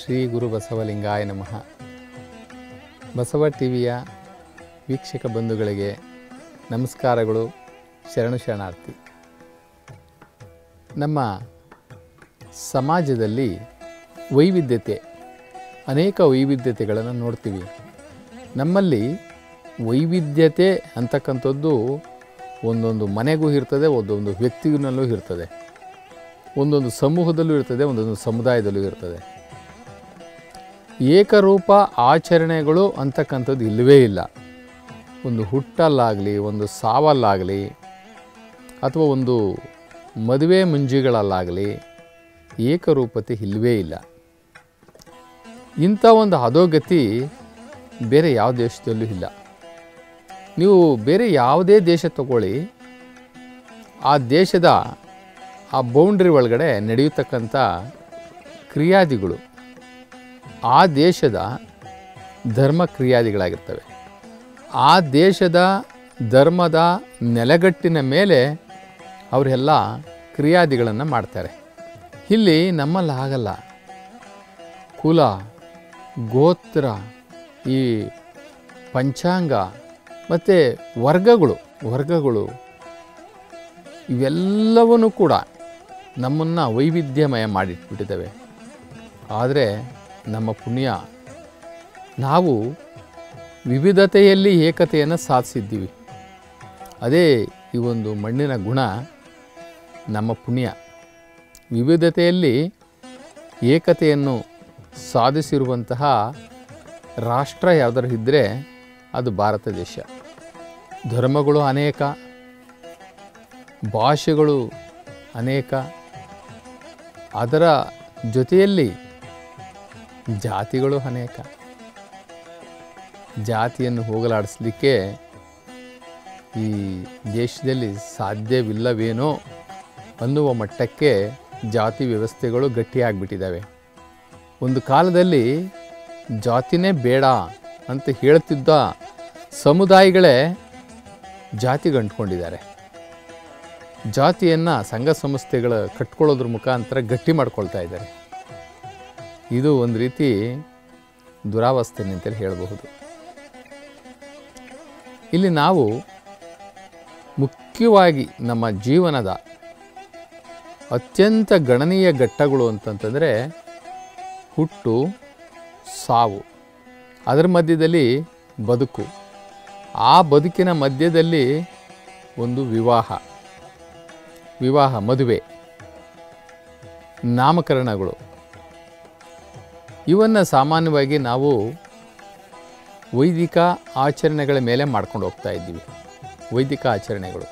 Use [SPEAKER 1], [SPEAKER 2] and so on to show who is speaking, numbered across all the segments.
[SPEAKER 1] ಶ್ರೀ ಗುರು ಬಸವಲಿಂಗಾಯ ನಮಃ ಬಸವ ಟಿವಿಯ ವೀಕ್ಷಕ ಬಂಧುಗಳಿಗೆ ನಮಸ್ಕಾರಗಳು ಶರಣು ಶರಣಾರ್ಥಿ ನಮ್ಮ ಸಮಾಜದಲ್ಲಿ ವೈವಿಧ್ಯತೆ ಅನೇಕ ವೈವಿಧ್ಯತೆಗಳನ್ನು ನೋಡ್ತೀವಿ ನಮ್ಮಲ್ಲಿ ವೈವಿಧ್ಯತೆ ಅಂತಕ್ಕಂಥದ್ದು ಒಂದೊಂದು ಮನೆಗೂ ಇರ್ತದೆ ಒಂದೊಂದು ವ್ಯಕ್ತಿನಲ್ಲೂ ಇರ್ತದೆ ಒಂದೊಂದು ಸಮೂಹದಲ್ಲೂ ಇರ್ತದೆ ಒಂದೊಂದು ಸಮುದಾಯದಲ್ಲೂ ಇರ್ತದೆ ಏಕರೂಪ ಆಚರಣೆಗಳು ಅಂತಕ್ಕಂಥದ್ದು ಇಲ್ಲವೇ ಇಲ್ಲ ಒಂದು ಹುಟ್ಟಲ್ಲಾಗಲಿ ಒಂದು ಸಾವಲ್ಲಾಗಲಿ ಅಥವಾ ಒಂದು ಮದುವೆ ಮುಂಜಿಗಳಲ್ಲಾಗಲಿ ಏಕರೂಪತೆ ಇಲ್ಲವೇ ಇಲ್ಲ ಇಂಥ ಒಂದು ಅಧೋಗತಿ ಬೇರೆ ಯಾವ ದೇಶದಲ್ಲೂ ಇಲ್ಲ ನೀವು ಬೇರೆ ಯಾವುದೇ ದೇಶ ತಗೊಳ್ಳಿ ಆ ದೇಶದ ಆ ಬೌಂಡ್ರಿ ಒಳಗಡೆ ನಡೆಯತಕ್ಕಂಥ ಕ್ರಿಯಾದಿಗಳು ಆ ದೇಶದ ಧರ್ಮ ಕ್ರಿಯಾದಿಗಳಾಗಿರ್ತವೆ ಆ ದೇಶದ ಧರ್ಮದ ನೆಲೆಗಟ್ಟಿನ ಮೇಲೆ ಅವರೆಲ್ಲ ಕ್ರಿಯಾದಿಗಳನ್ನು ಮಾಡ್ತಾರೆ ಇಲ್ಲಿ ನಮ್ಮಲ್ಲಿ ಆಗಲ್ಲ ಕುಲ ಗೋತ್ರ ಈ ಪಂಚಾಂಗ ಮತ್ತು ವರ್ಗಗಳು ವರ್ಗಗಳು ಇವೆಲ್ಲವನ್ನೂ ಕೂಡ ನಮ್ಮನ್ನು ವೈವಿಧ್ಯಮಯ ಮಾಡಿಟ್ಬಿಟ್ಟಿದ್ದಾವೆ ಆದರೆ ನಮ್ಮ ಪುಣ್ಯ ನಾವು ವಿವಿಧತೆಯಲ್ಲಿ ಏಕತೆಯನ್ನು ಸಾಧಿಸಿದ್ದೀವಿ ಅದೇ ಈ ಒಂದು ಮಣ್ಣಿನ ಗುಣ ನಮ್ಮ ಪುಣ್ಯ ವಿವಿಧತೆಯಲ್ಲಿ ಏಕತೆಯನ್ನು ಸಾಧಿಸಿರುವಂತಹ ರಾಷ್ಟ್ರ ಯಾವುದಾದ್ರು ಇದ್ದರೆ ಅದು ಭಾರತ ದೇಶ ಧರ್ಮಗಳು ಅನೇಕ ಭಾಷೆಗಳು ಅನೇಕ ಅದರ ಜೊತೆಯಲ್ಲಿ ಜಾತಿಗಳು ಅನೇಕ ಜಾತಿಯನ್ನು ಹೋಗಲಾಡಿಸ್ಲಿಕ್ಕೆ ಈ ದೇಶದಲ್ಲಿ ಸಾಧ್ಯವಿಲ್ಲವೇನೋ ಅನ್ನುವ ಮಟ್ಟಕ್ಕೆ ಜಾತಿ ವ್ಯವಸ್ಥೆಗಳು ಗಟ್ಟಿಯಾಗಿಬಿಟ್ಟಿದ್ದಾವೆ ಒಂದು ಕಾಲದಲ್ಲಿ ಜಾತಿನೇ ಬೇಡ ಅಂತ ಹೇಳ್ತಿದ್ದ ಸಮುದಾಯಗಳೇ ಜಾತಿಗೆ ಅಂಟ್ಕೊಂಡಿದ್ದಾರೆ ಜಾತಿಯನ್ನು ಸಂಘ ಸಂಸ್ಥೆಗಳ ಕಟ್ಕೊಳ್ಳೋದ್ರ ಮುಖಾಂತರ ಗಟ್ಟಿ ಮಾಡ್ಕೊಳ್ತಾ ಇದ್ದಾರೆ ಇದು ಒಂದು ರೀತಿ ದುರಾವಸ್ಥೆ ಅಂತೇಳಿ ಹೇಳಬಹುದು ಇಲ್ಲಿ ನಾವು ಮುಖ್ಯವಾಗಿ ನಮ್ಮ ಜೀವನದ ಅತ್ಯಂತ ಗಣನೀಯ ಘಟ್ಟಗಳು ಅಂತಂತಂದರೆ ಹುಟ್ಟು ಸಾವು ಅದರ ಮಧ್ಯದಲ್ಲಿ ಬದುಕು ಆ ಬದುಕಿನ ಮಧ್ಯದಲ್ಲಿ ಒಂದು ವಿವಾಹ ವಿವಾಹ ಮದುವೆ ನಾಮಕರಣಗಳು ಇವನ್ನು ಸಾಮಾನ್ಯವಾಗಿ ನಾವು ವೈದಿಕ ಆಚರಣೆಗಳ ಮೇಲೆ ಮಾಡ್ಕೊಂಡು ಹೋಗ್ತಾ ಇದ್ದೀವಿ ವೈದಿಕ ಆಚರಣೆಗಳು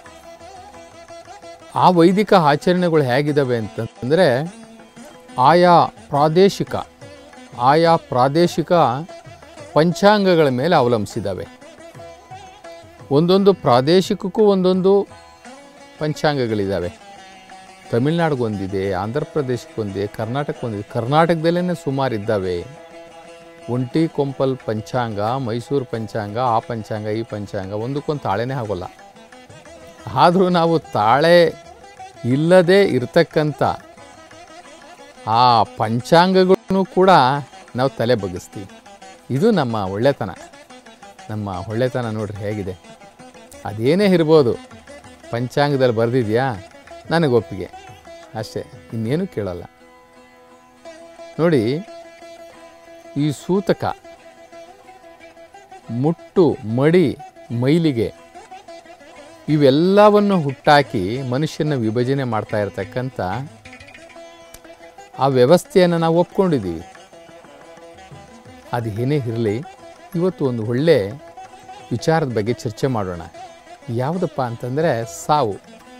[SPEAKER 1] ಆ ವೈದಿಕ ಆಚರಣೆಗಳು ಹೇಗಿದ್ದಾವೆ ಅಂತಂದರೆ ಆಯಾ ಪ್ರಾದೇಶಿಕ ಆಯಾ ಪ್ರಾದೇಶಿಕ ಪಂಚಾಂಗಗಳ ಮೇಲೆ ಅವಲಂಬಿಸಿದ್ದಾವೆ ಒಂದೊಂದು ಪ್ರಾದೇಶಿಕಕ್ಕೂ ಒಂದೊಂದು ಪಂಚಾಂಗಗಳಿದ್ದಾವೆ ತಮಿಳ್ನಾಡಿಗೊಂದಿದೆ ಆಂಧ್ರ ಪ್ರದೇಶಕ್ಕೊಂದಿದೆ ಕರ್ನಾಟಕಕ್ಕೊಂದಿದೆ ಕರ್ನಾಟಕದಲ್ಲೇ ಸುಮಾರು ಇದ್ದಾವೆ ಒಂಟಿ ಕೊಂಪಲ್ ಪಂಚಾಂಗ ಮೈಸೂರು ಪಂಚಾಂಗ ಆ ಪಂಚಾಂಗ ಈ ಪಂಚಾಂಗ ಒಂದಕ್ಕೊಂದು ತಾಳೆನೇ ಆಗೋಲ್ಲ ಆದರೂ ನಾವು ತಾಳೆ ಇಲ್ಲದೆ ಇರ್ತಕ್ಕಂಥ ಆ ಪಂಚಾಂಗಗಳನ್ನು ಕೂಡ ನಾವು ತಲೆ ಬಗ್ಗಿಸ್ತೀವಿ ಇದು ನಮ್ಮ ಒಳ್ಳೆತನ ನಮ್ಮ ಒಳ್ಳೆತನ ನೋಡ್ರಿ ಹೇಗಿದೆ ಅದೇನೇ ಇರ್ಬೋದು ಪಂಚಾಂಗದಲ್ಲಿ ಬರೆದಿದೆಯಾ ನನಗೆ ಒಪ್ಪಿಗೆ ಅಷ್ಟೇ ಇನ್ನೇನು ಕೇಳಲ್ಲ ನೋಡಿ ಈ ಸೂತಕ ಮುಟ್ಟು ಮಡಿ ಮೈಲಿಗೆ ಇವೆಲ್ಲವನ್ನು ಹುಟ್ಟಾಕಿ ಮನುಷ್ಯನ ವಿಭಜನೆ ಮಾಡ್ತಾ ಇರತಕ್ಕಂಥ ಆ ವ್ಯವಸ್ಥೆಯನ್ನು ನಾವು ಒಪ್ಕೊಂಡಿದ್ದೀವಿ ಅದು ಏನೇ ಇರಲಿ ಇವತ್ತು ಒಂದು ಒಳ್ಳೆ ವಿಚಾರದ ಬಗ್ಗೆ ಚರ್ಚೆ ಮಾಡೋಣ ಯಾವುದಪ್ಪ ಅಂತಂದರೆ ಸಾವು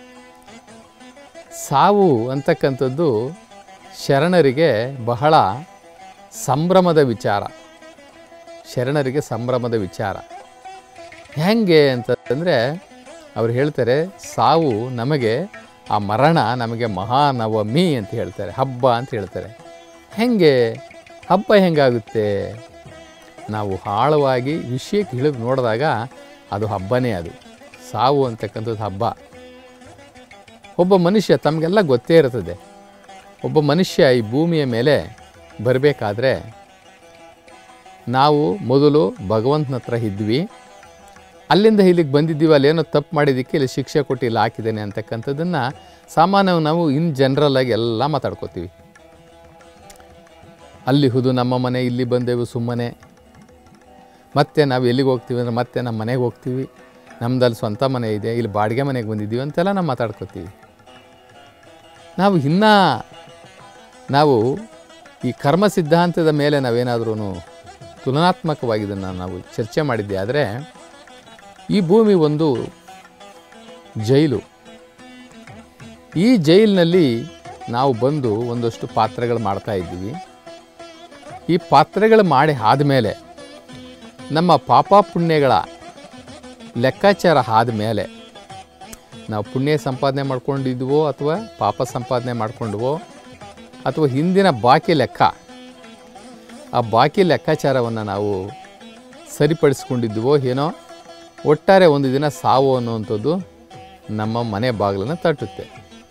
[SPEAKER 1] ಸಾವು ಅಂತಕ್ಕಂಥದ್ದು ಶರಣರಿಗೆ ಬಹಳ ಸಂಭ್ರಮದ ವಿಚಾರ ಶರಣರಿಗೆ ಸಂಭ್ರಮದ ವಿಚಾರ ಹೆಂಗೆ ಅಂತಂದರೆ ಅವ್ರು ಹೇಳ್ತಾರೆ ಸಾವು ನಮಗೆ ಆ ಮರಣ ನಮಗೆ ಮಹಾನವಮಿ ಅಂತ ಹೇಳ್ತಾರೆ ಹಬ್ಬ ಅಂತ ಹೇಳ್ತಾರೆ ಹೆಂಗೆ ಹಬ್ಬ ಹೆಂಗಾಗುತ್ತೆ ನಾವು ಆಳವಾಗಿ ವಿಷಯಕ್ಕೆ ಇಳಿದು ನೋಡಿದಾಗ ಅದು ಹಬ್ಬನೇ ಅದು ಸಾವು ಅಂತಕ್ಕಂಥದ್ದು ಹಬ್ಬ ಒಬ್ಬ ಮನುಷ್ಯ ತಮಗೆಲ್ಲ ಗೊತ್ತೇ ಇರ್ತದೆ ಒಬ್ಬ ಮನುಷ್ಯ ಈ ಭೂಮಿಯ ಮೇಲೆ ಬರಬೇಕಾದ್ರೆ ನಾವು ಮೊದಲು ಭಗವಂತನ ಹತ್ರ ಇದ್ವಿ ಅಲ್ಲಿಂದ ಇಲ್ಲಿಗೆ ಬಂದಿದ್ದೀವಿ ಅಲ್ಲೇನೋ ತಪ್ಪು ಮಾಡಿದ್ದಕ್ಕೆ ಇಲ್ಲಿ ಶಿಕ್ಷೆ ಕೊಟ್ಟು ಇಲ್ಲಿ ಹಾಕಿದ್ದೇನೆ ಅಂತಕ್ಕಂಥದ್ದನ್ನು ಸಾಮಾನ್ಯವಾಗಿ ನಾವು ಇನ್ ಜನರಲ್ ಆಗಿ ಎಲ್ಲ ಮಾತಾಡ್ಕೋತೀವಿ ಅಲ್ಲಿ ಹುದು ನಮ್ಮ ಮನೆ ಇಲ್ಲಿ ಬಂದೆವು ಸುಮ್ಮನೆ ಮತ್ತೆ ನಾವು ಎಲ್ಲಿಗೆ ಹೋಗ್ತೀವಿ ಅಂದರೆ ಮತ್ತೆ ನಮ್ಮ ಮನೆಗೆ ಹೋಗ್ತೀವಿ ನಮ್ದಲ್ಲಿ ಸ್ವಂತ ಮನೆ ಇದೆ ಇಲ್ಲಿ ಬಾಡಿಗೆ ಮನೆಗೆ ಬಂದಿದ್ದೀವಿ ಅಂತೆಲ್ಲ ನಾವು ಮಾತಾಡ್ಕೋತೀವಿ ನಾವು ಇನ್ನೂ ನಾವು ಈ ಕರ್ಮ ಸಿದ್ಧಾಂತದ ಮೇಲೆ ನಾವೇನಾದ್ರೂ ತುಲನಾತ್ಮಕವಾಗಿ ಇದನ್ನು ನಾವು ಚರ್ಚೆ ಮಾಡಿದ್ದೆ ಆದರೆ ಈ ಭೂಮಿ ಒಂದು ಜೈಲು ಈ ಜೈಲಿನಲ್ಲಿ ನಾವು ಬಂದು ಒಂದಷ್ಟು ಪಾತ್ರಗಳು ಮಾಡ್ತಾ ಇದ್ದೀವಿ ಈ ಪಾತ್ರಗಳು ಮಾಡಿ ಆದಮೇಲೆ ನಮ್ಮ ಪಾಪ ಪುಣ್ಯಗಳ ಲೆಕ್ಕಾಚಾರ ಆದಮೇಲೆ ನಾವು ಪುಣ್ಯ ಸಂಪಾದನೆ ಮಾಡ್ಕೊಂಡಿದ್ವೋ ಅಥವಾ ಪಾಪ ಸಂಪಾದನೆ ಮಾಡ್ಕೊಂಡ್ವೋ ಅಥವಾ ಹಿಂದಿನ ಬಾಕಿ ಲೆಕ್ಕ ಆ ಬಾಕಿ ಲೆಕ್ಕಾಚಾರವನ್ನು ನಾವು ಸರಿಪಡಿಸ್ಕೊಂಡಿದ್ವೋ ಏನೋ ಒಟ್ಟಾರೆ ಒಂದು ದಿನ ಸಾವು ಅನ್ನುವಂಥದ್ದು ನಮ್ಮ ಮನೆ ಬಾಗಿಲನ್ನು ತಟ್ಟುತ್ತೆ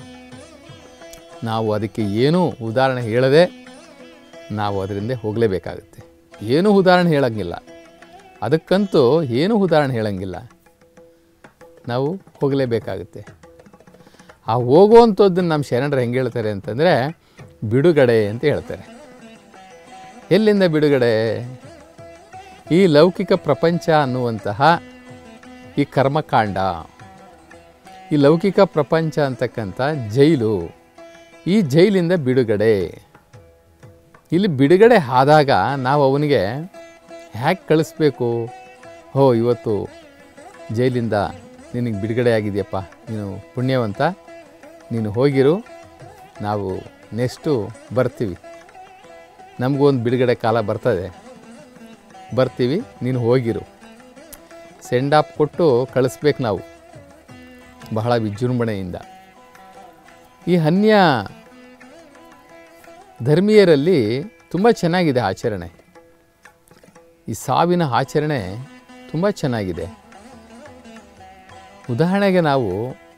[SPEAKER 1] ನಾವು ಅದಕ್ಕೆ ಏನೂ ಉದಾಹರಣೆ ಹೇಳದೆ ನಾವು ಅದರಿಂದ ಹೋಗಲೇಬೇಕಾಗುತ್ತೆ ಏನೂ ಉದಾಹರಣೆ ಹೇಳಂಗಿಲ್ಲ ಅದಕ್ಕಂತೂ ಏನೂ ಉದಾಹರಣೆ ಹೇಳಂಗಿಲ್ಲ ನಾವು ಹೋಗಲೇಬೇಕಾಗುತ್ತೆ ಆ ಹೋಗುವಂಥದ್ದನ್ನು ನಮ್ಮ ಶರಣರು ಹೆಂಗೆ ಹೇಳ್ತಾರೆ ಅಂತಂದರೆ ಬಿಡುಗಡೆ ಅಂತ ಹೇಳ್ತಾರೆ ಎಲ್ಲಿಂದ ಬಿಡುಗಡೆ ಈ ಲೌಕಿಕ ಪ್ರಪಂಚ ಅನ್ನುವಂತಹ ಈ ಕರ್ಮಕಾಂಡ ಈ ಲೌಕಿಕ ಪ್ರಪಂಚ ಅಂತಕ್ಕಂಥ ಜೈಲು ಈ ಜೈಲಿಂದ ಬಿಡುಗಡೆ ಇಲ್ಲಿ ಬಿಡುಗಡೆ ಆದಾಗ ನಾವು ಅವನಿಗೆ ಹ್ಯಾಕೆ ಕಳಿಸ್ಬೇಕು ಹೋ ಇವತ್ತು ಜೈಲಿಂದ ನಿನಗೆ ಬಿಡುಗಡೆ ಆಗಿದೆಯಪ್ಪ ನೀನು ಪುಣ್ಯವಂತ ನೀನು ಹೋಗಿರು ನಾವು ನೆಕ್ಸ್ಟು ಬರ್ತೀವಿ ನಮಗೂ ಒಂದು ಬಿಡುಗಡೆ ಕಾಲ ಬರ್ತದೆ ಬರ್ತೀವಿ ನೀನು ಹೋಗಿರು ಸೆಂಡ್ ಆಫ್ ಕೊಟ್ಟು ಕಳಿಸ್ಬೇಕು ನಾವು ಬಹಳ ವಿಜೃಂಭಣೆಯಿಂದ ಈ ಅನ್ಯ ಧರ್ಮೀಯರಲ್ಲಿ ತುಂಬ ಚೆನ್ನಾಗಿದೆ ಆಚರಣೆ ಈ ಸಾವಿನ ಆಚರಣೆ ತುಂಬ ಚೆನ್ನಾಗಿದೆ ಉದಾಹರಣೆಗೆ ನಾವು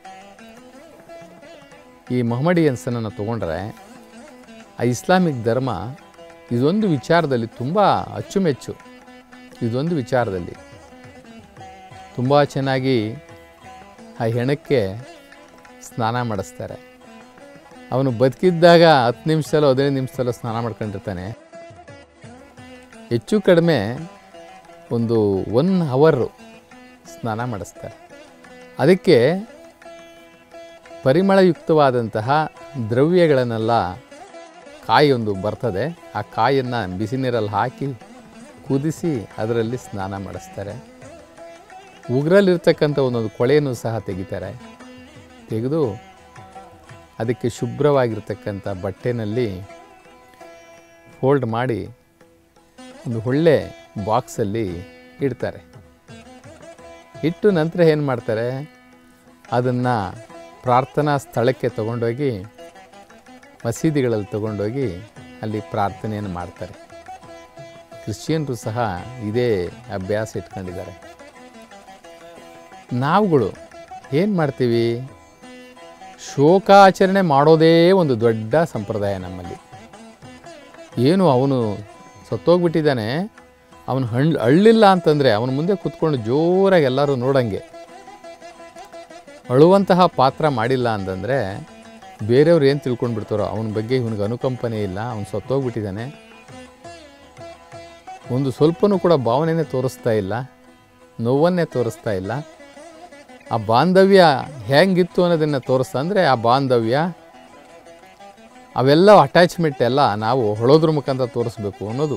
[SPEAKER 1] ಈ ಮೊಹಮ್ಮಡಿಯನ್ಸನನ್ನು ತಗೊಂಡ್ರೆ ಆ ಇಸ್ಲಾಮಿಕ್ ಧರ್ಮ ಇದೊಂದು ವಿಚಾರದಲ್ಲಿ ತುಂಬ ಅಚ್ಚುಮೆಚ್ಚು ಇದೊಂದು ವಿಚಾರದಲ್ಲಿ ತುಂಬ ಚೆನ್ನಾಗಿ ಆ ಹೆಣಕ್ಕೆ ಸ್ನಾನ ಮಾಡಿಸ್ತಾರೆ ಅವನು ಬದುಕಿದ್ದಾಗ ಹತ್ತು ನಿಮಿಷದಲ್ಲೋ ಹದಿನೈದು ನಿಮಿಷದಲ್ಲೋ ಸ್ನಾನ ಮಾಡ್ಕೊಂಡಿರ್ತಾನೆ ಹೆಚ್ಚು ಕಡಿಮೆ ಒಂದು ಒನ್ ಅವರು ಸ್ನಾನ ಮಾಡಿಸ್ತಾರೆ ಅದಕ್ಕೆ ಪರಿಮಳಯುಕ್ತವಾದಂತಹ ದ್ರವ್ಯಗಳನ್ನೆಲ್ಲ ಕಾಯಿ ಒಂದು ಬರ್ತದೆ ಆ ಕಾಯನ್ನು ಬಿಸಿ ನೀರಲ್ಲಿ ಹಾಕಿ ಕುದಿಸಿ ಅದರಲ್ಲಿ ಸ್ನಾನ ಮಾಡಿಸ್ತಾರೆ ಉಗ್ರಲ್ಲಿರ್ತಕ್ಕಂಥ ಒಂದೊಂದು ಕೊಳೆಯನ್ನು ಸಹ ತೆಗಿತಾರೆ ತೆಗೆದು ಅದಕ್ಕೆ ಶುಭ್ರವಾಗಿರ್ತಕ್ಕಂಥ ಬಟ್ಟೆನಲ್ಲಿ ಫೋಲ್ಡ್ ಮಾಡಿ ಒಂದು ಒಳ್ಳೆ ಬಾಕ್ಸಲ್ಲಿ ಇಡ್ತಾರೆ ಇಟ್ಟು ನಂತರ ಏನು ಮಾಡ್ತಾರೆ ಅದನ್ನು ಪ್ರಾರ್ಥನಾ ಸ್ಥಳಕ್ಕೆ ತಗೊಂಡೋಗಿ ಮಸೀದಿಗಳಲ್ಲಿ ತಗೊಂಡೋಗಿ ಅಲ್ಲಿ ಪ್ರಾರ್ಥನೆಯನ್ನು ಮಾಡ್ತಾರೆ ಕ್ರಿಶ್ಚಿಯನ್ರು ಸಹ ಇದೇ ಅಭ್ಯಾಸ ಇಟ್ಕೊಂಡಿದ್ದಾರೆ ನಾವುಗಳು ಏನು ಮಾಡ್ತೀವಿ ಶೋಕಾಚರಣೆ ಮಾಡೋದೇ ಒಂದು ದೊಡ್ಡ ಸಂಪ್ರದಾಯ ನಮ್ಮಲ್ಲಿ ಏನು ಅವನು ಸತ್ತೋಗ್ಬಿಟ್ಟಿದ್ದಾನೆ ಅವನು ಹಣ್ ಅಳ್ಳಿಲ್ಲ ಅಂತಂದರೆ ಅವನ ಮುಂದೆ ಕೂತ್ಕೊಂಡು ಜೋರಾಗಿ ಎಲ್ಲರೂ ನೋಡಂಗೆ ಅಳುವಂತಹ ಪಾತ್ರ ಮಾಡಿಲ್ಲ ಅಂತಂದರೆ ಬೇರೆಯವ್ರು ಏನು ತಿಳ್ಕೊಂಡು ಬಿಡ್ತಾರೋ ಅವನ ಬಗ್ಗೆ ಇವನಿಗೆ ಅನುಕಂಪನೆ ಇಲ್ಲ ಅವನು ಸತ್ತೋಗ್ಬಿಟ್ಟಿದ್ದಾನೆ ಒಂದು ಸ್ವಲ್ಪನೂ ಕೂಡ ಭಾವನೆನೇ ತೋರಿಸ್ತಾ ಇಲ್ಲ ನೋವನ್ನೇ ತೋರಿಸ್ತಾ ಇಲ್ಲ ಆ ಬಾಂಧವ್ಯ ಹೆಂಗಿತ್ತು ಅನ್ನೋದನ್ನು ತೋರಿಸ್ತಾ ಅಂದರೆ ಆ ಬಾಂಧವ್ಯ ಅವೆಲ್ಲ ಅಟ್ಯಾಚ್ಮೆಂಟ್ ಎಲ್ಲ ನಾವು ಹೊಳೋದ್ರ ಮುಖಾಂತರ ತೋರಿಸ್ಬೇಕು ಅನ್ನೋದು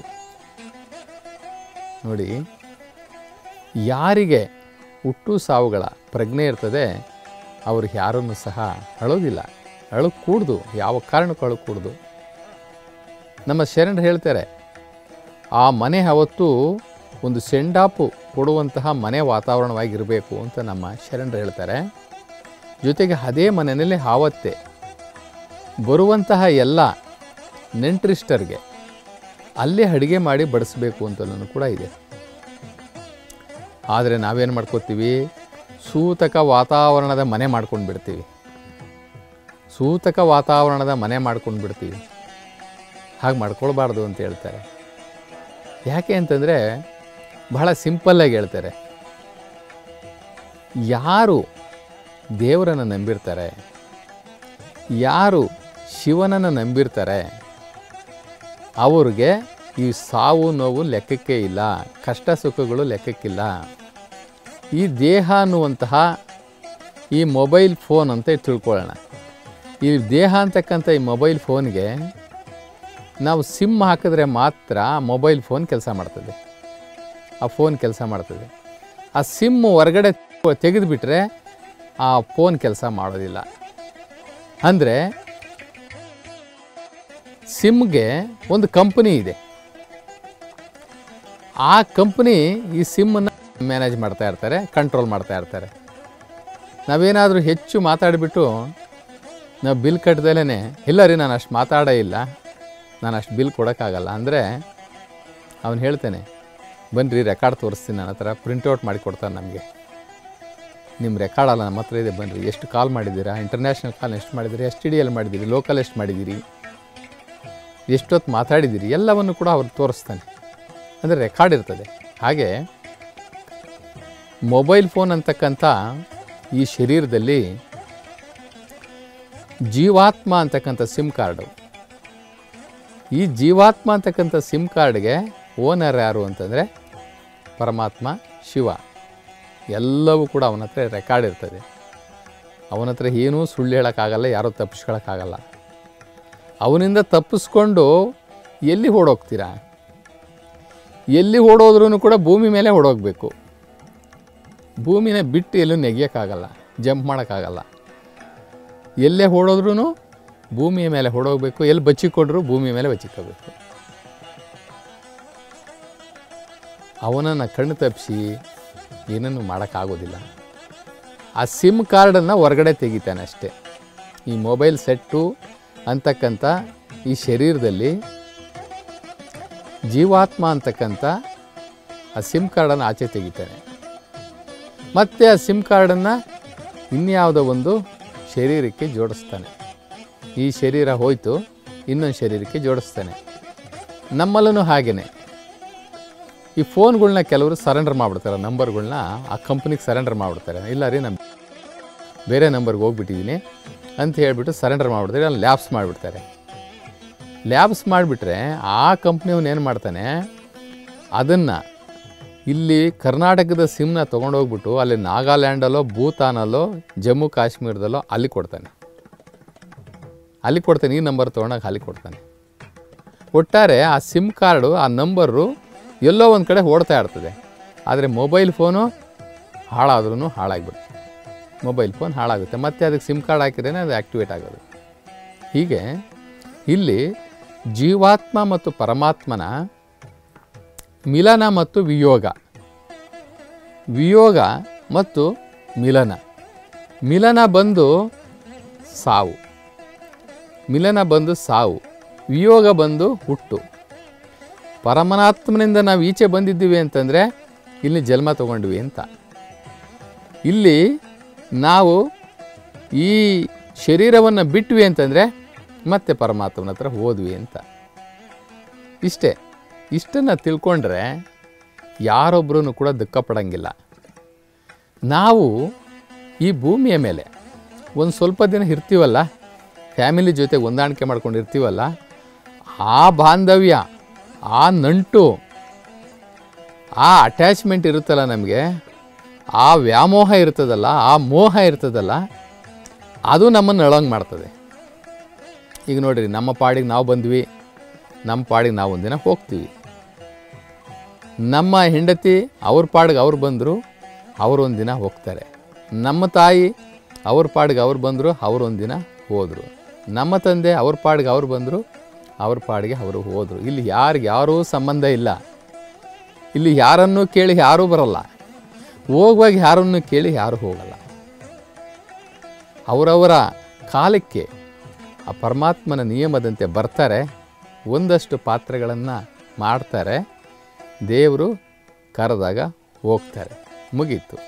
[SPEAKER 1] ನೋಡಿ ಯಾರಿಗೆ ಹುಟ್ಟು ಸಾವುಗಳ ಪ್ರಜ್ಞೆ ಇರ್ತದೆ ಅವ್ರು ಯಾರನ್ನು ಸಹ ಅಳೋದಿಲ್ಲ ಅಳು ಕೂಡ್ದು ಯಾವ ಕಾರಣಕ್ಕೂ ಅಳು ಕೂಡ್ದು ನಮ್ಮ ಶರಣರು ಹೇಳ್ತಾರೆ ಆ ಮನೆ ಅವತ್ತು ಒಂದು ಸೆಂಡಾಪು ಕೊಡುವಂತಹ ಮನೆ ವಾತಾವರಣವಾಗಿರಬೇಕು ಅಂತ ನಮ್ಮ ಶರಣರು ಹೇಳ್ತಾರೆ ಜೊತೆಗೆ ಅದೇ ಮನೆಯಲ್ಲಿ ಆವತ್ತೇ ಬರುವಂತಹ ಎಲ್ಲ ನೆಂಟ್ರಿಸ್ಟರ್ಗೆ ಅಲ್ಲೇ ಅಡುಗೆ ಮಾಡಿ ಬಡಿಸ್ಬೇಕು ಅಂತಲೂ ಕೂಡ ಇದೆ ಆದರೆ ನಾವೇನು ಮಾಡ್ಕೋತೀವಿ ಸೂತಕ ವಾತಾವರಣದ ಮನೆ ಮಾಡ್ಕೊಂಡು ಬಿಡ್ತೀವಿ ಸೂತಕ ವಾತಾವರಣದ ಮನೆ ಮಾಡ್ಕೊಂಡು ಬಿಡ್ತೀವಿ ಹಾಗೆ ಮಾಡ್ಕೊಳ್ಬಾರ್ದು ಅಂತ ಹೇಳ್ತಾರೆ ಯಾಕೆ ಅಂತಂದರೆ ಬಹಳ ಸಿಂಪಲ್ಲಾಗಿ ಹೇಳ್ತಾರೆ ಯಾರು ದೇವರನ್ನು ನಂಬಿರ್ತಾರೆ ಯಾರು ಶಿವನನ್ನು ನಂಬಿರ್ತಾರೆ ಅವ್ರಿಗೆ ಈ ಸಾವು ನೋವು ಲೆಕ್ಕಕ್ಕೆ ಇಲ್ಲ ಕಷ್ಟ ಸುಖಗಳು ಲೆಕ್ಕಕ್ಕಿಲ್ಲ ಈ ದೇಹ ಅನ್ನುವಂತಹ ಈ ಮೊಬೈಲ್ ಫೋನ್ ಅಂತ ತಿಳ್ಕೊಳ್ಳೋಣ ಈ ದೇಹ ಅಂತಕ್ಕಂಥ ಈ ಮೊಬೈಲ್ ಫೋನ್ಗೆ ನಾವು ಸಿಮ್ ಹಾಕಿದ್ರೆ ಮಾತ್ರ ಮೊಬೈಲ್ ಫೋನ್ ಕೆಲಸ ಮಾಡ್ತದೆ ಆ ಫೋನ್ ಕೆಲಸ ಮಾಡ್ತದೆ ಆ ಸಿಮ್ ಹೊರಗಡೆ ತೆಗೆದುಬಿಟ್ರೆ ಆ ಫೋನ್ ಕೆಲಸ ಮಾಡೋದಿಲ್ಲ ಅಂದರೆ ಸಿಮ್ಗೆ ಒಂದು ಕಂಪನಿ ಇದೆ ಆ ಕಂಪನಿ ಈ ಸಿಮ್ಮನ್ನು ಮ್ಯಾನೇಜ್ ಮಾಡ್ತಾ ಇರ್ತಾರೆ ಕಂಟ್ರೋಲ್ ಮಾಡ್ತಾ ಇರ್ತಾರೆ ನಾವೇನಾದರೂ ಹೆಚ್ಚು ಮಾತಾಡಿಬಿಟ್ಟು ನಾವು ಬಿಲ್ ಕಟ್ಟದಲೇ ಇಲ್ಲ ರೀ ನಾನು ಅಷ್ಟು ಮಾತಾಡೇ ಇಲ್ಲ ನಾನು ಅಷ್ಟು ಬಿಲ್ ಕೊಡೋಕ್ಕಾಗಲ್ಲ ಅಂದರೆ ಅವನು ಹೇಳ್ತಾನೆ ಬನ್ನಿರಿ ರೆಕಾರ್ಡ್ ತೋರಿಸ್ತೀನಿ ನನ್ನ ಹತ್ರ ಪ್ರಿಂಟೌಟ್ ಮಾಡಿ ಕೊಡ್ತಾನೆ ನಮಗೆ ನಿಮ್ಮ ರೆಕಾರ್ಡ್ ಅಲ್ಲ ನಮ್ಮ ಹತ್ರ ಇದೆ ಬನ್ನಿರಿ ಎಷ್ಟು ಕಾಲ್ ಮಾಡಿದ್ದೀರಾ ಇಂಟರ್ನ್ಯಾಷನಲ್ ಕಾಲ್ ಎಷ್ಟು ಮಾಡಿದ್ದೀರಿ ಎಸ್ ಟಿ ಡಿ ಎಲ್ ಮಾಡಿದ್ದೀರಿ ಲೋಕಲ್ ಎಷ್ಟು ಮಾಡಿದ್ದೀರಿ ಎಷ್ಟೊತ್ತು ಮಾತಾಡಿದ್ದೀರಿ ಎಲ್ಲವನ್ನು ಕೂಡ ಅವ್ರು ತೋರಿಸ್ತಾನೆ ಅಂದರೆ ರೆಕಾರ್ಡ್ ಇರ್ತದೆ ಹಾಗೆ ಮೊಬೈಲ್ ಫೋನ್ ಅಂತಕ್ಕಂಥ ಈ ಶರೀರದಲ್ಲಿ ಜೀವಾತ್ಮ ಅಂತಕ್ಕಂಥ ಸಿಮ್ ಕಾರ್ಡು ಈ ಜೀವಾತ್ಮ ಅಂತಕ್ಕಂಥ ಸಿಮ್ ಕಾರ್ಡ್ಗೆ ಓನರ್ ಯಾರು ಅಂತಂದರೆ ಪರಮಾತ್ಮ ಶಿವ ಎಲ್ಲವೂ ಕೂಡ ಅವನ ಹತ್ರ ರೆಕಾರ್ಡ್ ಇರ್ತದೆ ಅವನ ಹತ್ರ ಏನೂ ಸುಳ್ಳು ಹೇಳೋಕ್ಕಾಗಲ್ಲ ಯಾರೂ ತಪ್ಪಿಸ್ಕೊಳಕ್ಕಾಗಲ್ಲ ಅವನಿಂದ ತಪ್ಪಿಸ್ಕೊಂಡು ಎಲ್ಲಿ ಓಡೋಗ್ತೀರಾ ಎಲ್ಲಿ ಓಡೋದ್ರೂ ಕೂಡ ಭೂಮಿ ಮೇಲೆ ಓಡೋಗ್ಬೇಕು ಭೂಮಿನ ಬಿಟ್ಟು ಎಲ್ಲೂ ನೆಗೆಯೋಕ್ಕಾಗಲ್ಲ ಜಂಪ್ ಮಾಡೋಕ್ಕಾಗಲ್ಲ ಎಲ್ಲೇ ಓಡೋದ್ರೂ ಭೂಮಿಯ ಮೇಲೆ ಹೊಡೋಗ್ಬೇಕು ಎಲ್ಲಿ ಬಚ್ಚಿಕೊಂಡ್ರು ಭೂಮಿ ಮೇಲೆ ಬಚ್ಚಿಕೋಬೇಕು ಅವನನ್ನು ಕಣ್ಣು ತಪ್ಪಿಸಿ ಏನನ್ನು ಮಾಡೋಕ್ಕಾಗೋದಿಲ್ಲ ಆ ಸಿಮ್ ಕಾರ್ಡನ್ನು ಹೊರಗಡೆ ತೆಗಿತಾನೆ ಅಷ್ಟೇ ಈ ಮೊಬೈಲ್ ಸೆಟ್ಟು ಅಂತಕ್ಕಂಥ ಈ ಶರೀರದಲ್ಲಿ ಜೀವಾತ್ಮ ಅಂತಕ್ಕಂಥ ಆ ಸಿಮ್ ಕಾರ್ಡನ್ನು ಆಚೆ ತೆಗಿತಾನೆ ಮತ್ತು ಆ ಸಿಮ್ ಕಾರ್ಡನ್ನು ಇನ್ಯಾವುದೋ ಒಂದು ಶರೀರಕ್ಕೆ ಜೋಡಿಸ್ತಾನೆ ಈ ಶರೀರ ಹೋಯ್ತು ಇನ್ನೊಂದು ಶರೀರಕ್ಕೆ ಜೋಡಿಸ್ತಾನೆ ನಮ್ಮಲ್ಲೂ ಹಾಗೇನೆ ಈ ಫೋನ್ಗಳ್ನ ಕೆಲವರು ಸರೆಂಡರ್ ಮಾಡಿಬಿಡ್ತಾರೆ ನಂಬರ್ಗಳ್ನ ಆ ಕಂಪ್ನಿಗೆ ಸರೆಂಡರ್ ಮಾಡಿಬಿಡ್ತಾರೆ ಇಲ್ಲ ರೀ ನಮ್ಮ ಬೇರೆ ನಂಬರ್ಗೆ ಹೋಗ್ಬಿಟ್ಟಿದ್ದೀನಿ ಅಂತ ಹೇಳ್ಬಿಟ್ಟು ಸರೆಂಡರ್ ಮಾಡಿಬಿಡ್ತಾರೆ ಅಲ್ಲಿ ಲ್ಯಾಬ್ಸ್ ಮಾಡಿಬಿಡ್ತಾರೆ ಲ್ಯಾಬ್ಸ್ ಮಾಡಿಬಿಟ್ರೆ ಆ ಕಂಪ್ನಿಯವನು ಏನು ಮಾಡ್ತಾನೆ ಅದನ್ನು ಇಲ್ಲಿ ಕರ್ನಾಟಕದ ಸಿಮ್ನ ತೊಗೊಂಡೋಗ್ಬಿಟ್ಟು ಅಲ್ಲಿ ನಾಗಾಲ್ಯಾಂಡಲ್ಲೋ ಭೂತಾನಲ್ಲೋ ಜಮ್ಮು ಕಾಶ್ಮೀರದಲ್ಲೋ ಅಲ್ಲಿ ಕೊಡ್ತಾನೆ ಅಲ್ಲಿ ಕೊಡ್ತಾನೆ ಈ ನಂಬರ್ ತೊಗೊಂಡಾಗ ಅಲ್ಲಿ ಕೊಡ್ತಾನೆ ಒಟ್ಟಾರೆ ಆ ಸಿಮ್ ಕಾರ್ಡು ಆ ನಂಬರು ಎಲ್ಲೋ ಒಂದು ಕಡೆ ಓಡ್ತಾ ಇರ್ತದೆ ಆದರೆ ಮೊಬೈಲ್ ಫೋನು ಹಾಳಾದ್ರೂ ಹಾಳಾಗಿಬಿಡುತ್ತೆ ಮೊಬೈಲ್ ಫೋನ್ ಹಾಳಾಗುತ್ತೆ ಮತ್ತೆ ಅದಕ್ಕೆ ಸಿಮ್ ಕಾರ್ಡ್ ಹಾಕಿದ್ರೆ ಅದು ಆ್ಯಕ್ಟಿವೇಟ್ ಆಗೋದು ಹೀಗೆ ಇಲ್ಲಿ ಜೀವಾತ್ಮ ಮತ್ತು ಪರಮಾತ್ಮನ ಮಿಲನ ಮತ್ತು ವಿಯೋಗ ವಿಯೋಗ ಮತ್ತು ಮಿಲನ ಮಿಲನ ಬಂದು ಸಾವು ಮಿಲನ ಬಂದು ಸಾವು ವಿಯೋಗ ಬಂದು ಹುಟ್ಟು ಪರಮಾತ್ಮನಿಂದ ನಾವು ಈಚೆ ಬಂದಿದ್ದೀವಿ ಅಂತಂದರೆ ಇಲ್ಲಿ ಜನ್ಮ ತಗೊಂಡ್ವಿ ಅಂತ ಇಲ್ಲಿ ನಾವು ಈ ಶರೀರವನ್ನು ಬಿಟ್ವಿ ಅಂತಂದರೆ ಮತ್ತೆ ಪರಮಾತ್ಮನ ಹತ್ರ ಹೋದ್ವಿ ಅಂತ ಇಷ್ಟೇ ಇಷ್ಟನ್ನು ತಿಳ್ಕೊಂಡ್ರೆ ಯಾರೊಬ್ಬರೂ ಕೂಡ ದುಃಖ ಪಡಂಗಿಲ್ಲ ನಾವು ಈ ಭೂಮಿಯ ಮೇಲೆ ಒಂದು ಸ್ವಲ್ಪ ದಿನ ಇರ್ತೀವಲ್ಲ ಫ್ಯಾಮಿಲಿ ಜೊತೆ ಹೊಂದಾಣಿಕೆ ಮಾಡ್ಕೊಂಡು ಇರ್ತೀವಲ್ಲ ಆ ಬಾಂಧವ್ಯ ಆ ನಂಟು ಆ ಅಟ್ಯಾಚ್ಮೆಂಟ್ ಇರುತ್ತಲ್ಲ ನಮಗೆ ಆ ವ್ಯಾಮೋಹ ಇರ್ತದಲ್ಲ ಆ ಮೋಹ ಇರ್ತದಲ್ಲ ಅದು ನಮ್ಮನ್ನು ಅಳಂಗೆ ಮಾಡ್ತದೆ ಈಗ ನೋಡಿರಿ ನಮ್ಮ ಪಾಡಿಗೆ ನಾವು ಬಂದ್ವಿ ನಮ್ಮ ಪಾಡಿಗೆ ನಾವು ಒಂದಿನ ಹೋಗ್ತೀವಿ ನಮ್ಮ ಹೆಂಡತಿ ಅವ್ರ ಪಾಡಿಗೆ ಅವ್ರು ಬಂದರು ಅವರು ಒಂದಿನ ಹೋಗ್ತಾರೆ ನಮ್ಮ ತಾಯಿ ಅವ್ರ ಪಾಡಿಗೆ ಅವ್ರು ಬಂದರು ಅವರು ಒಂದಿನ ಹೋದರು ನಮ್ಮ ತಂದೆ ಅವ್ರ ಪಾಡಿಗೆ ಅವ್ರು ಬಂದರು ಅವ್ರ ಪಾಡಿಗೆ ಅವರು ಹೋದರು ಇಲ್ಲಿ ಯಾರಿಗೆ ಯಾರೂ ಸಂಬಂಧ ಇಲ್ಲ ಇಲ್ಲಿ ಯಾರನ್ನೂ ಕೇಳಿ ಯಾರೂ ಬರಲ್ಲ ಹೋಗುವಾಗ ಯಾರನ್ನು ಕೇಳಿ ಯಾರೂ ಹೋಗಲ್ಲ ಅವರವರ ಕಾಲಕ್ಕೆ ಆ ಪರಮಾತ್ಮನ ನಿಯಮದಂತೆ ಬರ್ತಾರೆ ಒಂದಷ್ಟು ಪಾತ್ರಗಳನ್ನು ಮಾಡ್ತಾರೆ ದೇವರು ಕರೆದಾಗ ಹೋಗ್ತಾರೆ ಮುಗೀತು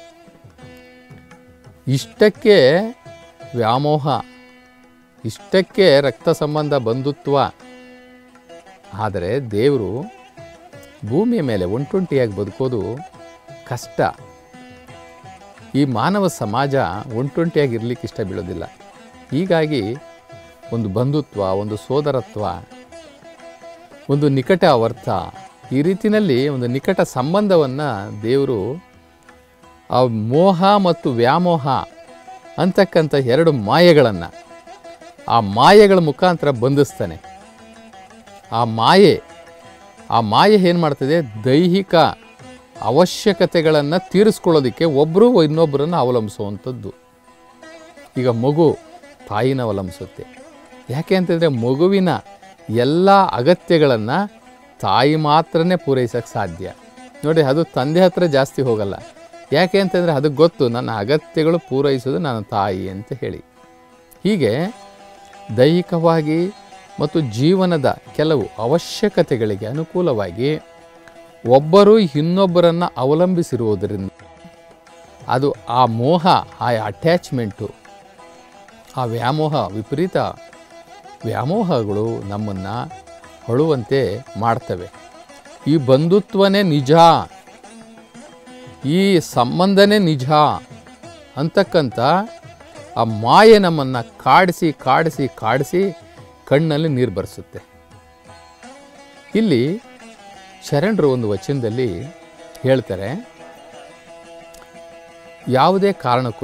[SPEAKER 1] ಇಷ್ಟಕ್ಕೆ ವ್ಯಾಮೋಹ ಇಷ್ಟಕ್ಕೆ ರಕ್ತ ಸಂಬಂಧ ಬಂಧುತ್ವ ಆದರೆ ದೇವರು ಭೂಮಿಯ ಮೇಲೆ ಒಂಟೊಂಟಿಯಾಗಿ ಬದುಕೋದು ಕಷ್ಟ ಈ ಮಾನವ ಸಮಾಜ ಒಂಟೊಂಟಿಯಾಗಿ ಇರಲಿಕ್ಕೆ ಇಷ್ಟ ಬೀಳೋದಿಲ್ಲ ಹೀಗಾಗಿ ಒಂದು ಬಂಧುತ್ವ ಒಂದು ಸೋದರತ್ವ ಒಂದು ನಿಕಟ ಅರ್ಥ ಈ ರೀತಿಯಲ್ಲಿ ಒಂದು ನಿಕಟ ಸಂಬಂಧವನ್ನು ದೇವರು ಆ ಮೋಹ ಮತ್ತು ವ್ಯಾಮೋಹ ಅಂತಕ್ಕಂಥ ಎರಡು ಮಾಯೆಗಳನ್ನು ಆ ಮಾಯೆಗಳ ಮುಖಾಂತರ ಬಂಧಿಸ್ತಾನೆ ಆ ಮಾಯೆ ಆ ಮಾಯೆ ಏನು ಮಾಡ್ತದೆ ದೈಹಿಕ ಅವಶ್ಯಕತೆಗಳನ್ನು ತೀರಿಸ್ಕೊಳ್ಳೋದಕ್ಕೆ ಒಬ್ಬರು ಇನ್ನೊಬ್ಬರನ್ನು ಅವಲಂಬಿಸುವಂಥದ್ದು ಈಗ ಮಗು ತಾಯಿನ ಅವಲಂಬಿಸುತ್ತೆ ಯಾಕೆ ಅಂತಂದರೆ ಮಗುವಿನ ಎಲ್ಲ ಅಗತ್ಯಗಳನ್ನು ತಾಯಿ ಮಾತ್ರನೇ ಪೂರೈಸೋಕ್ಕೆ ಸಾಧ್ಯ ನೋಡಿ ಅದು ತಂದೆ ಹತ್ರ ಜಾಸ್ತಿ ಹೋಗಲ್ಲ ಯಾಕೆ ಅಂತಂದರೆ ಅದಕ್ಕೆ ಗೊತ್ತು ನನ್ನ ಅಗತ್ಯಗಳು ಪೂರೈಸೋದು ನನ್ನ ತಾಯಿ ಅಂತ ಹೇಳಿ ಹೀಗೆ ದೈಹಿಕವಾಗಿ ಮತ್ತು ಜೀವನದ ಕೆಲವು ಅವಶ್ಯಕತೆಗಳಿಗೆ ಅನುಕೂಲವಾಗಿ ಒಬ್ಬರು ಇನ್ನೊಬ್ಬರನ್ನು ಅವಲಂಬಿಸಿರುವುದರಿಂದ ಅದು ಆ ಮೋಹ ಆ ಅಟ್ಯಾಚ್ಮೆಂಟು ಆ ವ್ಯಾಮೋಹ ವಿಪರೀತ ವ್ಯಾಮೋಹಗಳು ನಮ್ಮನ್ನು ಹೊಳುವಂತೆ ಮಾಡ್ತವೆ ಈ ಬಂಧುತ್ವನೇ ನಿಜ ಈ ಸಂಬಂಧನೇ ನಿಜ ಅಂತಕ್ಕಂಥ ಆ ಮಾಯೆ ನಮ್ಮನ್ನು ಕಾಡಿಸಿ ಕಾಡಿಸಿ ಕಾಡಿಸಿ ಕಣ್ಣಲ್ಲಿ ನೀರು ಬರೆಸುತ್ತೆ ಇಲ್ಲಿ ಶರಣರು ಒಂದು ವಚನದಲ್ಲಿ ಹೇಳ್ತಾರೆ ಯಾವುದೇ ಕಾರಣಕ್ಕೂ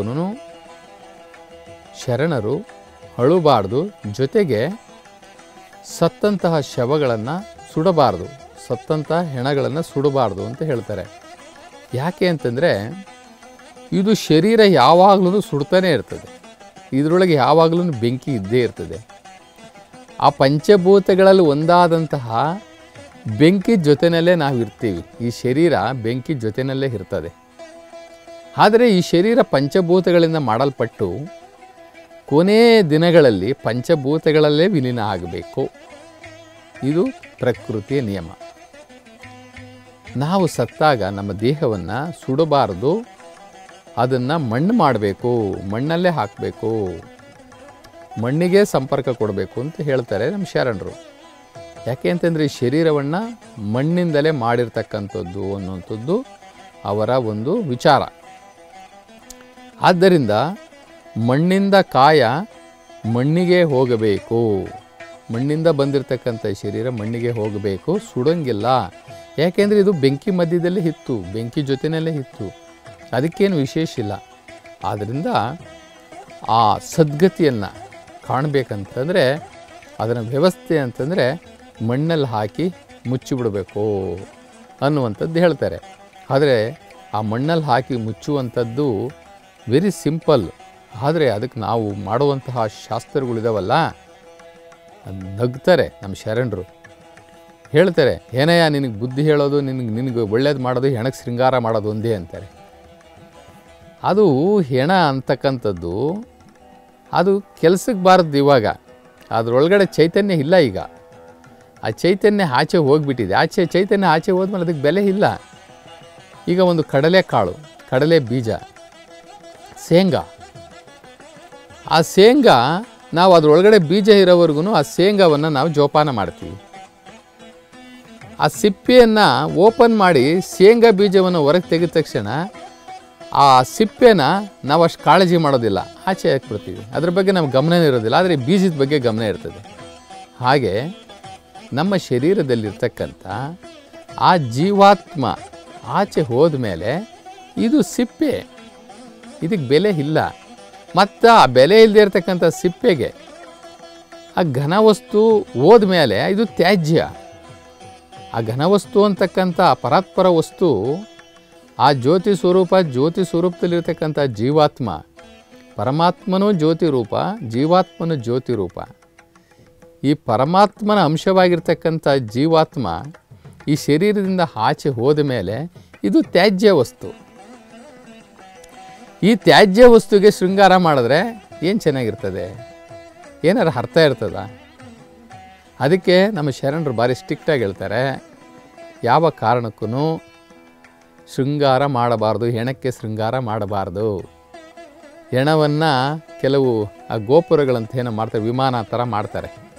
[SPEAKER 1] ಶರಣರು ಅಳುಬಾರ್ದು ಜೊತೆಗೆ ಸತ್ತಂತಹ ಶವಗಳನ್ನು ಸುಡಬಾರ್ದು ಸತ್ತಂತಹ ಹೆಣಗಳನ್ನು ಸುಡಬಾರ್ದು ಅಂತ ಹೇಳ್ತಾರೆ ಯಾಕೆ ಅಂತಂದರೆ ಇದು ಶರೀರ ಯಾವಾಗಲೂ ಸುಡ್ತಾನೆ ಇರ್ತದೆ ಇದರೊಳಗೆ ಯಾವಾಗಲೂ ಬೆಂಕಿ ಇದ್ದೇ ಇರ್ತದೆ ಆ ಪಂಚಭೂತಗಳಲ್ಲಿ ಒಂದಾದಂತಹ ಬೆಂಕಿ ಜೊತೆಯಲ್ಲೇ ನಾವು ಇರ್ತೀವಿ ಈ ಶರೀರ ಬೆಂಕಿ ಜೊತೆಯಲ್ಲೇ ಇರ್ತದೆ ಆದರೆ ಈ ಶರೀರ ಪಂಚಭೂತಗಳಿಂದ ಮಾಡಲ್ಪಟ್ಟು ಕೊನೆ ದಿನಗಳಲ್ಲಿ ಪಂಚಭೂತಗಳಲ್ಲೇ ವಿಲೀನ ಆಗಬೇಕು ಇದು ಪ್ರಕೃತಿಯ ನಿಯಮ ನಾವು ಸತ್ತಾಗ ನಮ್ಮ ದೇಹವನ್ನು ಸುಡಬಾರದು ಅದನ್ನು ಮಣ್ಣು ಮಾಡಬೇಕು ಮಣ್ಣಲ್ಲೇ ಹಾಕಬೇಕು ಮಣ್ಣಿಗೆ ಸಂಪರ್ಕ ಕೊಡಬೇಕು ಅಂತ ಹೇಳ್ತಾರೆ ನಮ್ಮ ಶರಣರು ಯಾಕೆ ಅಂತಂದರೆ ಈ ಶರೀರವನ್ನು ಮಣ್ಣಿಂದಲೇ ಮಾಡಿರ್ತಕ್ಕಂಥದ್ದು ಅನ್ನುವಂಥದ್ದು ಅವರ ಒಂದು ವಿಚಾರ ಆದ್ದರಿಂದ ಮಣ್ಣಿಂದ ಕಾಯ ಮಣ್ಣಿಗೆ ಹೋಗಬೇಕು ಮಣ್ಣಿಂದ ಬಂದಿರತಕ್ಕಂಥ ಶರೀರ ಮಣ್ಣಿಗೆ ಹೋಗಬೇಕು ಸುಡಂಗಿಲ್ಲ ಯಾಕೆಂದರೆ ಇದು ಬೆಂಕಿ ಮಧ್ಯದಲ್ಲೇ ಇತ್ತು ಬೆಂಕಿ ಜೊತೆಯಲ್ಲೇ ಇತ್ತು ಅದಕ್ಕೇನು ವಿಶೇಷ ಇಲ್ಲ ಆದ್ದರಿಂದ ಆ ಸದ್ಗತಿಯನ್ನು ಕಾಣಬೇಕಂತಂದರೆ ಅದರ ವ್ಯವಸ್ಥೆ ಅಂತಂದರೆ ಮಣ್ಣಲ್ಲಿ ಹಾಕಿ ಮುಚ್ಚಿಬಿಡಬೇಕು ಅನ್ನುವಂಥದ್ದು ಹೇಳ್ತಾರೆ ಆದರೆ ಆ ಮಣ್ಣಲ್ಲಿ ಹಾಕಿ ಮುಚ್ಚುವಂಥದ್ದು ವೆರಿ ಸಿಂಪಲ್ ಆದರೆ ಅದಕ್ಕೆ ನಾವು ಮಾಡುವಂತಹ ಶಾಸ್ತ್ರಗಳಿದಾವಲ್ಲ ಅದ್ ನಗ್ತಾರೆ ನಮ್ಮ ಶರಣರು ಹೇಳ್ತಾರೆ ಏನಯ್ಯ ನಿನಗೆ ಬುದ್ಧಿ ಹೇಳೋದು ನಿನಗೆ ನಿನಗೆ ಒಳ್ಳೇದು ಮಾಡೋದು ಹೆಣಕ್ಕೆ ಶೃಂಗಾರ ಮಾಡೋದು ಒಂದೇ ಅಂತಾರೆ ಅದು ಹೆಣ ಅಂತಕ್ಕಂಥದ್ದು ಅದು ಕೆಲಸಕ್ಕೆ ಬಾರದು ಇವಾಗ ಅದರೊಳಗಡೆ ಚೈತನ್ಯ ಇಲ್ಲ ಈಗ ಆ ಚೈತನ್ಯ ಆಚೆ ಹೋಗಿಬಿಟ್ಟಿದೆ ಆಚೆ ಚೈತನ್ಯ ಆಚೆ ಹೋದ್ಮೇಲೆ ಅದಕ್ಕೆ ಬೆಲೆ ಇಲ್ಲ ಈಗ ಒಂದು ಕಡಲೆ ಕಾಳು ಕಡಲೆ ಬೀಜ ಶೇಂಗಾ ಆ ಶೇಂಗಾ ನಾವು ಅದರೊಳಗಡೆ ಬೀಜ ಇರೋವರೆಗೂ ಆ ಶೇಂಗಾವನ್ನು ನಾವು ಜೋಪಾನ ಮಾಡ್ತೀವಿ ಆ ಸಿಪ್ಪೆಯನ್ನು ಓಪನ್ ಮಾಡಿ ಶೇಂಗಾ ಬೀಜವನ್ನು ಹೊರಗೆ ತೆಗೆದ ತಕ್ಷಣ ಆ ಸಿಪ್ಪೆನ ನಾವು ಅಷ್ಟು ಕಾಳಜಿ ಮಾಡೋದಿಲ್ಲ ಆಚೆ ಹಾಕ್ಬಿಡ್ತೀವಿ ಅದ್ರ ಬಗ್ಗೆ ನಮ್ಗೆ ಗಮನನೇ ಇರೋದಿಲ್ಲ ಆದರೆ ಬೀಜದ ಬಗ್ಗೆ ಗಮನ ಇರ್ತದೆ ಹಾಗೆ ನಮ್ಮ ಶರೀರದಲ್ಲಿರ್ತಕ್ಕಂಥ ಆ ಜೀವಾತ್ಮ ಆಚೆ ಹೋದ ಮೇಲೆ ಇದು ಸಿಪ್ಪೆ ಇದಕ್ಕೆ ಬೆಲೆ ಇಲ್ಲ ಮತ್ತು ಆ ಬೆಲೆ ಇಲ್ಲದೆ ಇರತಕ್ಕಂಥ ಸಿಪ್ಪೆಗೆ ಆ ಘನವಸ್ತು ಹೋದ್ಮೇಲೆ ಇದು ತ್ಯಾಜ್ಯ ಆ ಘನವಸ್ತು ಅಂತಕ್ಕಂಥ ಪರಾತ್ಪರ ವಸ್ತು ಆ ಜ್ಯೋತಿ ಸ್ವರೂಪ ಜ್ಯೋತಿ ಸ್ವರೂಪದಲ್ಲಿರ್ತಕ್ಕಂಥ ಜೀವಾತ್ಮ ಪರಮಾತ್ಮನೂ ಜ್ಯೋತಿ ರೂಪ ಜೀವಾತ್ಮನು ಜ್ಯೋತಿ ರೂಪ ಈ ಪರಮಾತ್ಮನ ಅಂಶವಾಗಿರ್ತಕ್ಕಂಥ ಜೀವಾತ್ಮ ಈ ಶರೀರದಿಂದ ಆಚೆ ಹೋದ ಮೇಲೆ ಇದು ತ್ಯಾಜ್ಯ ವಸ್ತು ಈ ತ್ಯಾಜ್ಯ ವಸ್ತುಗೆ ಶೃಂಗಾರ ಮಾಡಿದ್ರೆ ಏನು ಚೆನ್ನಾಗಿರ್ತದೆ ಏನಾರು ಅರ್ಥ ಇರ್ತದ ಅದಕ್ಕೆ ನಮ್ಮ ಶರಣರು ಭಾರಿ ಸ್ಟ್ರಿಕ್ಟಾಗಿ ಹೇಳ್ತಾರೆ ಯಾವ ಕಾರಣಕ್ಕೂ ಶೃಂಗಾರ ಮಾಡಬಾರ್ದು ಹೆಣಕ್ಕೆ ಶೃಂಗಾರ ಮಾಡಬಾರ್ದು ಹೆಣವನ್ನು ಕೆಲವು ಆ ಗೋಪುರಗಳಂತ ಏನೋ ಮಾಡ್ತಾರೆ ವಿಮಾನ ಥರ ಮಾಡ್ತಾರೆ